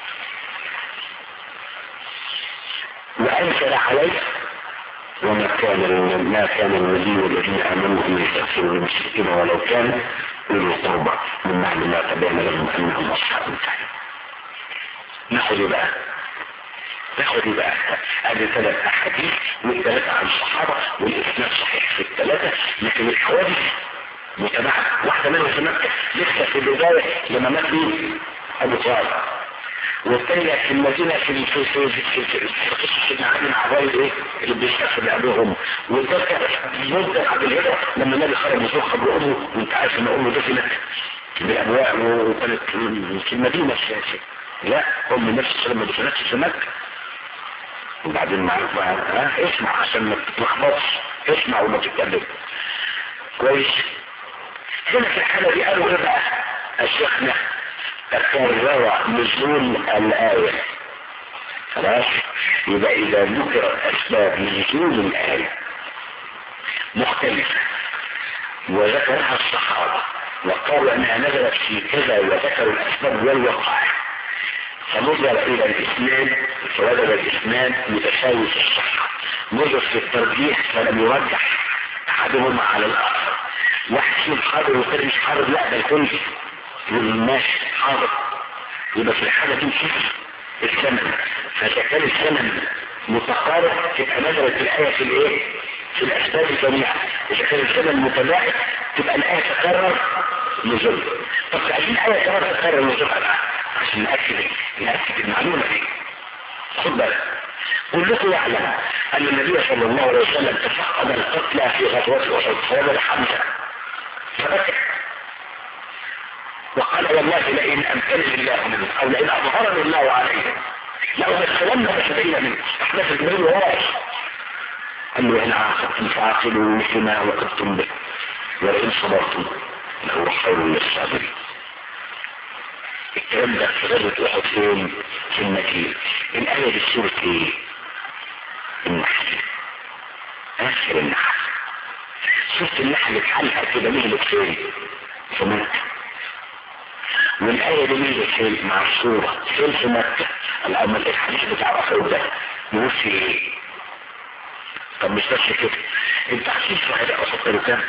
وأنزل عليه وما كان ما كان النبي والذين امنوا ان يستغفروا للمشركين ولو كان اولي القربى من بعد ما تبين لهم انهم اصحاب الجحيم. ناخد بقى ناخد بقى ادي ثلاث احاديث والثلاثه عن الصحابه والاسناد صحيح في الثلاثه لكن الحوادث متابعه واحده منهم في مكه لسه في البدايه لما مات مين؟ ابو طالب والثانية في المدينة في في في في في قصة سيدنا علي مع الراجل ايه اللي بيستغفر لأبوهم والثالثة مدة بعد الهجرة لما النبي خرج من سوق قبر أمه وانت عارف ان أمه دفنت بالأبواء وكانت في المدينة السياسية لا أم النبي صلى الله عليه وسلم ما دخلتش في مكة وبعدين معروف بقى ها اسمع عشان ما تتلخبطش اسمع وما تتكلم كويس هنا في الحالة دي قالوا ايه بقى الشيخنا تكرر نزول الآية خلاص يبقى إذا ذكر أسباب نزول الآية مختلفة وذكرها الصحابة وقالوا أنها نزلت في كذا وذكروا الأسباب والوقائع فنظر إلى الإسناد فوجد الإسناد متساوي في الصحة نظر في الترجيح فلم يرجح أحدهما على الآخر واحد فيهم حاضر والثاني مش حاضر لا ده الكل والماشي حاضر يبقى في الحالة دي نشوف الزمن فإذا كان الزمن متقارب تبقى نزلت الآية في الإيه؟ في الأسباب جميعا إذا كان الزمن متباعد تبقى الآية تكرر نزول طب عايزين آية كمان تكرر نزولها بقى عشان نأكد نأكد المعلومة دي خد بالك كلكم يعلم أن النبي صلى الله عليه وسلم تفقد القتلى في غزوة أحد فوجد حمزة فبكى وقال والله لئن أمكنني الله منه أو لئن أظهرني الله عليه لأدخلن بشرين منه احنا في الجبل وراش قال له إن عاقبتم فعاقلوا مثل ما عوقبتم به ولئن صبرتم لهو خير للصابرين الكلام ده في غزوة أحد فين في المدينة الآية دي سورة إيه؟ النحل آخر النحل سورة النحل بحالها كده نزلت فين؟ في مكة والآية دي نزلت فين؟ مع السورة فين في مكة؟ الأمر الحديث بتاع أحد ده نقول في إيه؟ طب مش بس كده انت عارفين شهداء أحد كانوا كام؟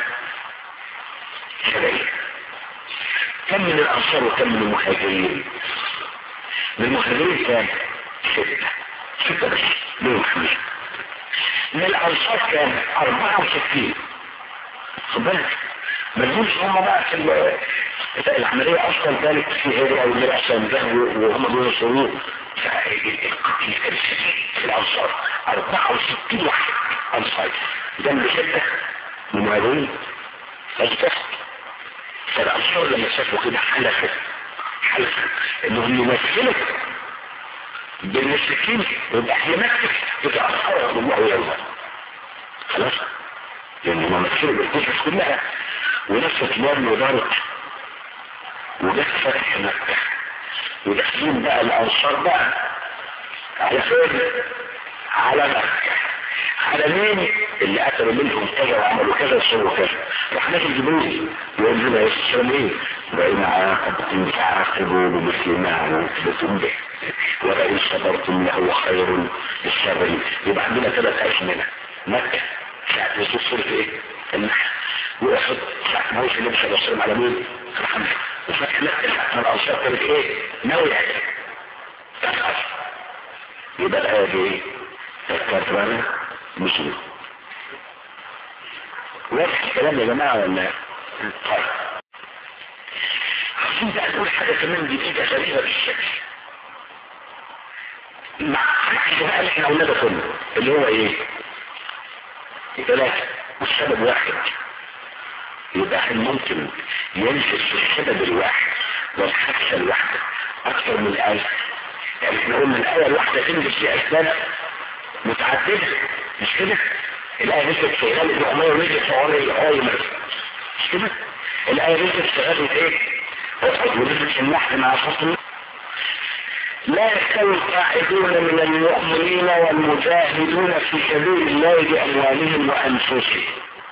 سبعين كم من الأنصار وكم من المهاجرين من المهاجرين كام ستة ستة بس ليه خمسة من الأنصار كام أربعة وستين خد بالك ملهمش هم بقى في العملية أصلا كانت في هجرة والنبي أصلا ذهبوا وهم بينصروه فالقتل كان شديد في الأنصار 64 واحد أنصار جنب ستة من المهاجرين فاجتهد فالأنصار لما شافوا كده حلفوا حلفوا انهم يمثلوا بالمشركين ويبقى احنا مكة يبقى أنصارهم الله يلا خلاص لأن هم مثلوا بالقصص كلها ونفس اليوم ودارت وجت فتح مكة وداخلين بقى الأنصار بقى على فين؟ على مكة على مين اللي قتلوا منهم كذا وعملوا كذا وسووا كذا راح نازل جبريل يقول لنا يا السلام ايه وإن عاقبتم فعاقبوا بمثل ما عوقبتم به ولئن صبرتم لهو خير للصابرين يبقى عندنا ثلاث أزمنة مكة ساعة نزول سورة ايه؟ النحل وأحد ساعة ما وصل النبي صلى الله عليه وسلم على مين؟ الحمد وفتح مكة ساعة ما الأنصار كانت ايه؟ ناوية تسعة يبقى الآية دي ايه؟ تذكرت بقى مسلم واضح الكلام يا جماعة ولا طيب عايزين بقى نقول حاجة كمان جديدة غريبة بالشكل مع عكس بقى اللي احنا قلنا ده كله اللي هو ايه؟ ثلاثة والسبب واحد يبقى هل ممكن ينزل في السبب الواحد والحادثة الواحدة أكثر من الآية يعني احنا قلنا الآية الواحدة تنزل في أسباب متعددة مش كده الآية نزلت في غالب الأمية ونزلت في عمر القائمة مش كده الآية نزلت في غالب ايه أحد ونزلت في النحل مع فصل لا يستوي القاعدون من المؤمنين والمجاهدون في سبيل الله بأموالهم وأنفسهم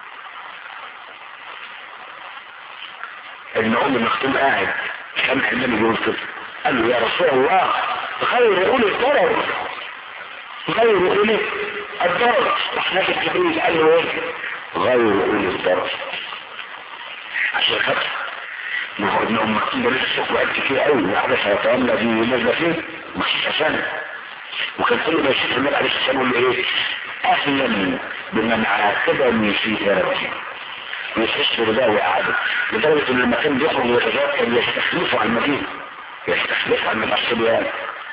ابن أم المختوم قاعد سمع النبي يقول كده قال له يا رسول الله غير أولي الضرر غير أولي الضرر راح نازل جبريل قال له ايه غير أولي الضرر عشان خاطر ما هو ابن ام مكتوب ده لسه وقت كتير قوي وحدث هيتولى دي نازله فين؟ مخصوصه سنه وكان كل ما يشوف النبي عليه الصلاه والسلام يقول له ايه؟ اهلا بمن عاقبني في ارضي ويحس بده ويقعده لدرجه ان لما كان بيخرج ويتزوج كان يستخلفه على المدينه يستخلفه على الصبيان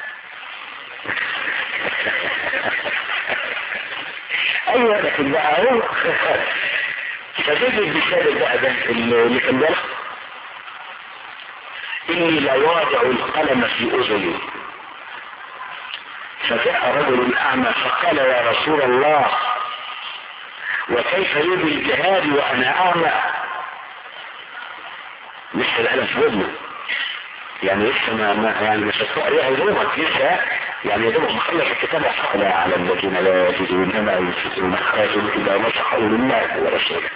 ايوه لكن بقى اهو فزيد المثال بقى ده اللي كان بيحصل إني لواضع القلم في أذني فجاء رجل أعمى فقال يا رسول الله وكيف لي بالجهاد وأنا أعمى لسه القلم في ودنه يعني لسه ما, ما يعني مش هتقرا يا دوبك لسه يعني يا دوبك مخلص الكتاب وحقنا على الذين لا يجدون ما ينفقون خرجوا اذا نصحوا لله ورسوله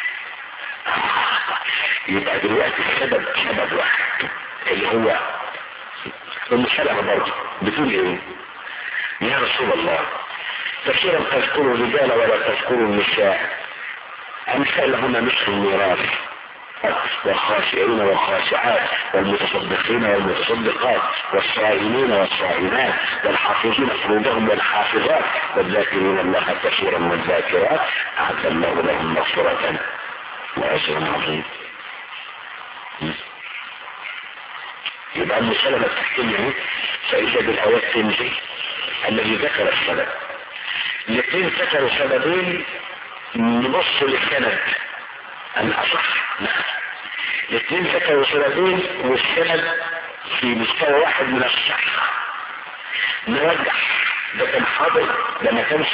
يبقى دلوقتي السبب سبب واحد اللي هو المسألة برضه بتقول ايه يا رسول الله كثيرا تذكروا الرجال ولا تذكروا النساء امثال هنا مثل الميراث والخاشعين والخاشعات والمتصدقين والمتصدقات والصائمين والصائمات والحافظين فروجهم والحافظات والذاكرين الله كثيرا والذاكرات اعد الله لهم مغفرة واجرا عظيما يبقى المسألة بتحكمه فإذا بالآيات تنزل الذي ذكر السبب الاثنين ذكروا سببين نبص للسند الأصح نعم الاثنين ذكروا سببين والسند في مستوى واحد من الصحة نرجح ده كان حاضر ده ما كانش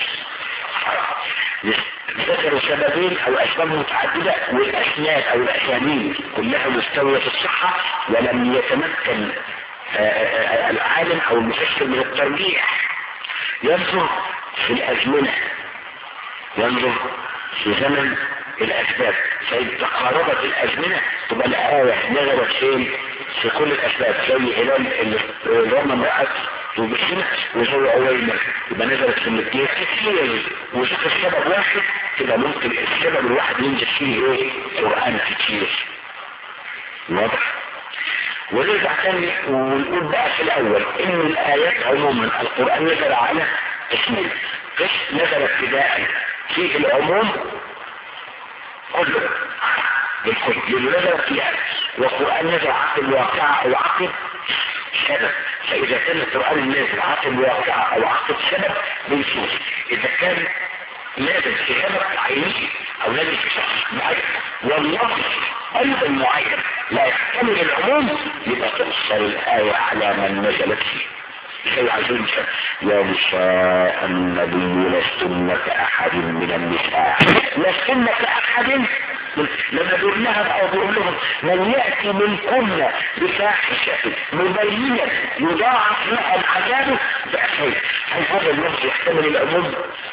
ذكروا سببين او اسباب متعددة والاسناد او الاسانيد كلها مستوية في الصحة ولم يتمكن العالم او المفسر من الترجيح ينظر في الازمنة ينظر في زمن الاسباب فاذا تقاربت الازمنة تبقى الايه نزلت فين في كل الاسباب زي هلال اللي رمى امرأة وبسنة وزي عويمة يبقى نزلت في الاثنين كتير وذكر السبب واحد تبقى ممكن السبب الواحد ينزل فيه ايه قرآن كتير واضح ونرجع تاني ونقول بقى في الاول ان الايات عموما القرآن نزل على اسمين قسم نزل ابتداء فيه العموم كله بالكل لانه نزل ابتداء والقرآن نزل عقل الواقع او عقل سبب فاذا كان القرآن النازل عقل واقع او عقل سبب بنشوف اذا كان نازل في سبب عيني او نازل في شخص معين واللفظ ايضا معين لا يحتمل العموم يبقى تقصر الايه على من نزلت فيه زي عايزين يا نساء النبي لستن كأحد من النساء لستن كأحد لما بيقول لها بقى وبيقول لهم من يأتي منكن بفاحشة مبينة يضاعف لها العذاب بأسين هل هذا اللفظ يحتمل العموم؟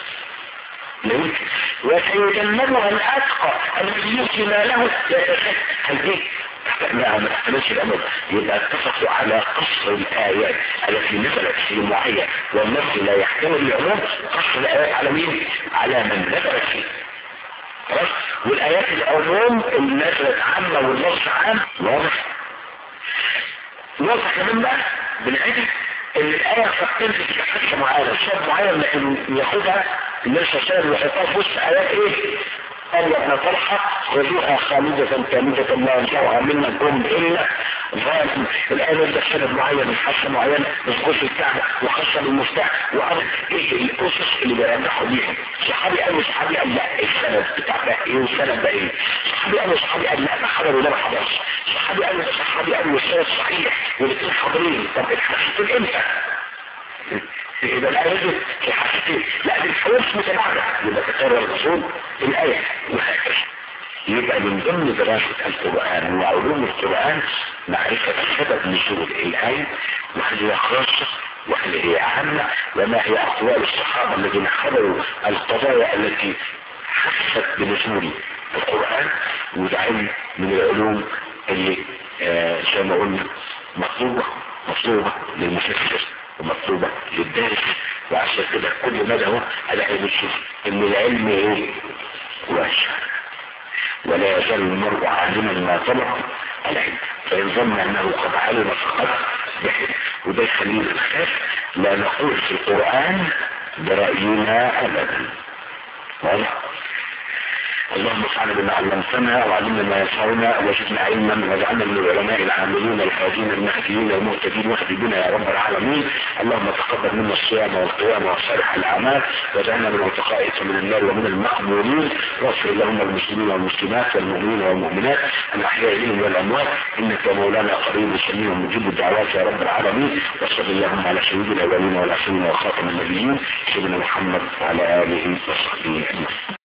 وسيجنبها الأتقى الذي يؤتي ماله يتخذ هل دي لا ما تحتملش الامر يبقى اتفقوا على قصر الايات التي نزلت في معين والنص لا يحتمل العموم قصر الايات على مين على من نزلت فيه خلاص والايات العموم اللي نزلت عامة والنص عام واضح واضح كمان بقى بنعيد ان الايه قد تنزل في حته معينه شاب معين لكن ياخدها النبي صلى الله عليه وسلم ويحطها في وسط ايات ايه قال يا ابن طلحة خذوها خالدة كامدة لا ينفعها منا الأم إلا ظالم الآن يبدأ سبب معين من حاسة معينة بخصوص الكعبة وخاصة بالمفتاح وأرض إيه الأسس اللي بيرجحوا بيها صحابي قال صحابي قال لا السبب بتاع ده إيه والسبب ده إيه صحابي قال صحابي قال لا ده حضر وده ما حضرش صحابي قال صحابي قال والسبب صحيح والاثنين حاضرين طب الحاجتين إمتى؟ يبقى الآية دي في حاجتين لا دي الحروف متباعدة يبقى تكرر الرسول الآية وهكذا يبقى من ضمن دراسة القرآن وعلوم القرآن معرفة سبب نزول الآية وهل هي خاصة وهل هي عامة وما هي أقوال الصحابة الذين حضروا القضايا التي حست بنزول القرآن وده علم من العلوم اللي آه زي ما قلنا مطلوبة مطلوبة للمفسر ومطلوبة للدارس وعشان كده كل مدى هو الاقي بنشوف ان العلم ايه واسع ولا يزال المرء عالما ما طلب العلم فان ظن انه قد علم فقد يحب وده يخلينا نخاف لا نقول في القران براينا ابدا واضح اللهم انفعنا بما علمتنا وعلمنا ما ينفعنا وزدنا علما واجعلنا من العلماء العاملين الهادين المهديين المهتدين واهد بنا يا رب العالمين اللهم تقبل منا الصيام والقيام وصالح الاعمال واجعلنا من عتقائك من النار ومن المأمورين واغفر اللهم المسلمين والمسلمات والمؤمنين والمؤمنات الاحياء منهم والاموات انك مولانا قريب سميع مجيب الدعوات يا رب العالمين وصل اللهم على سيد الاولين والاخرين وخاتم النبيين سيدنا محمد وعلى اله وصحبه اجمعين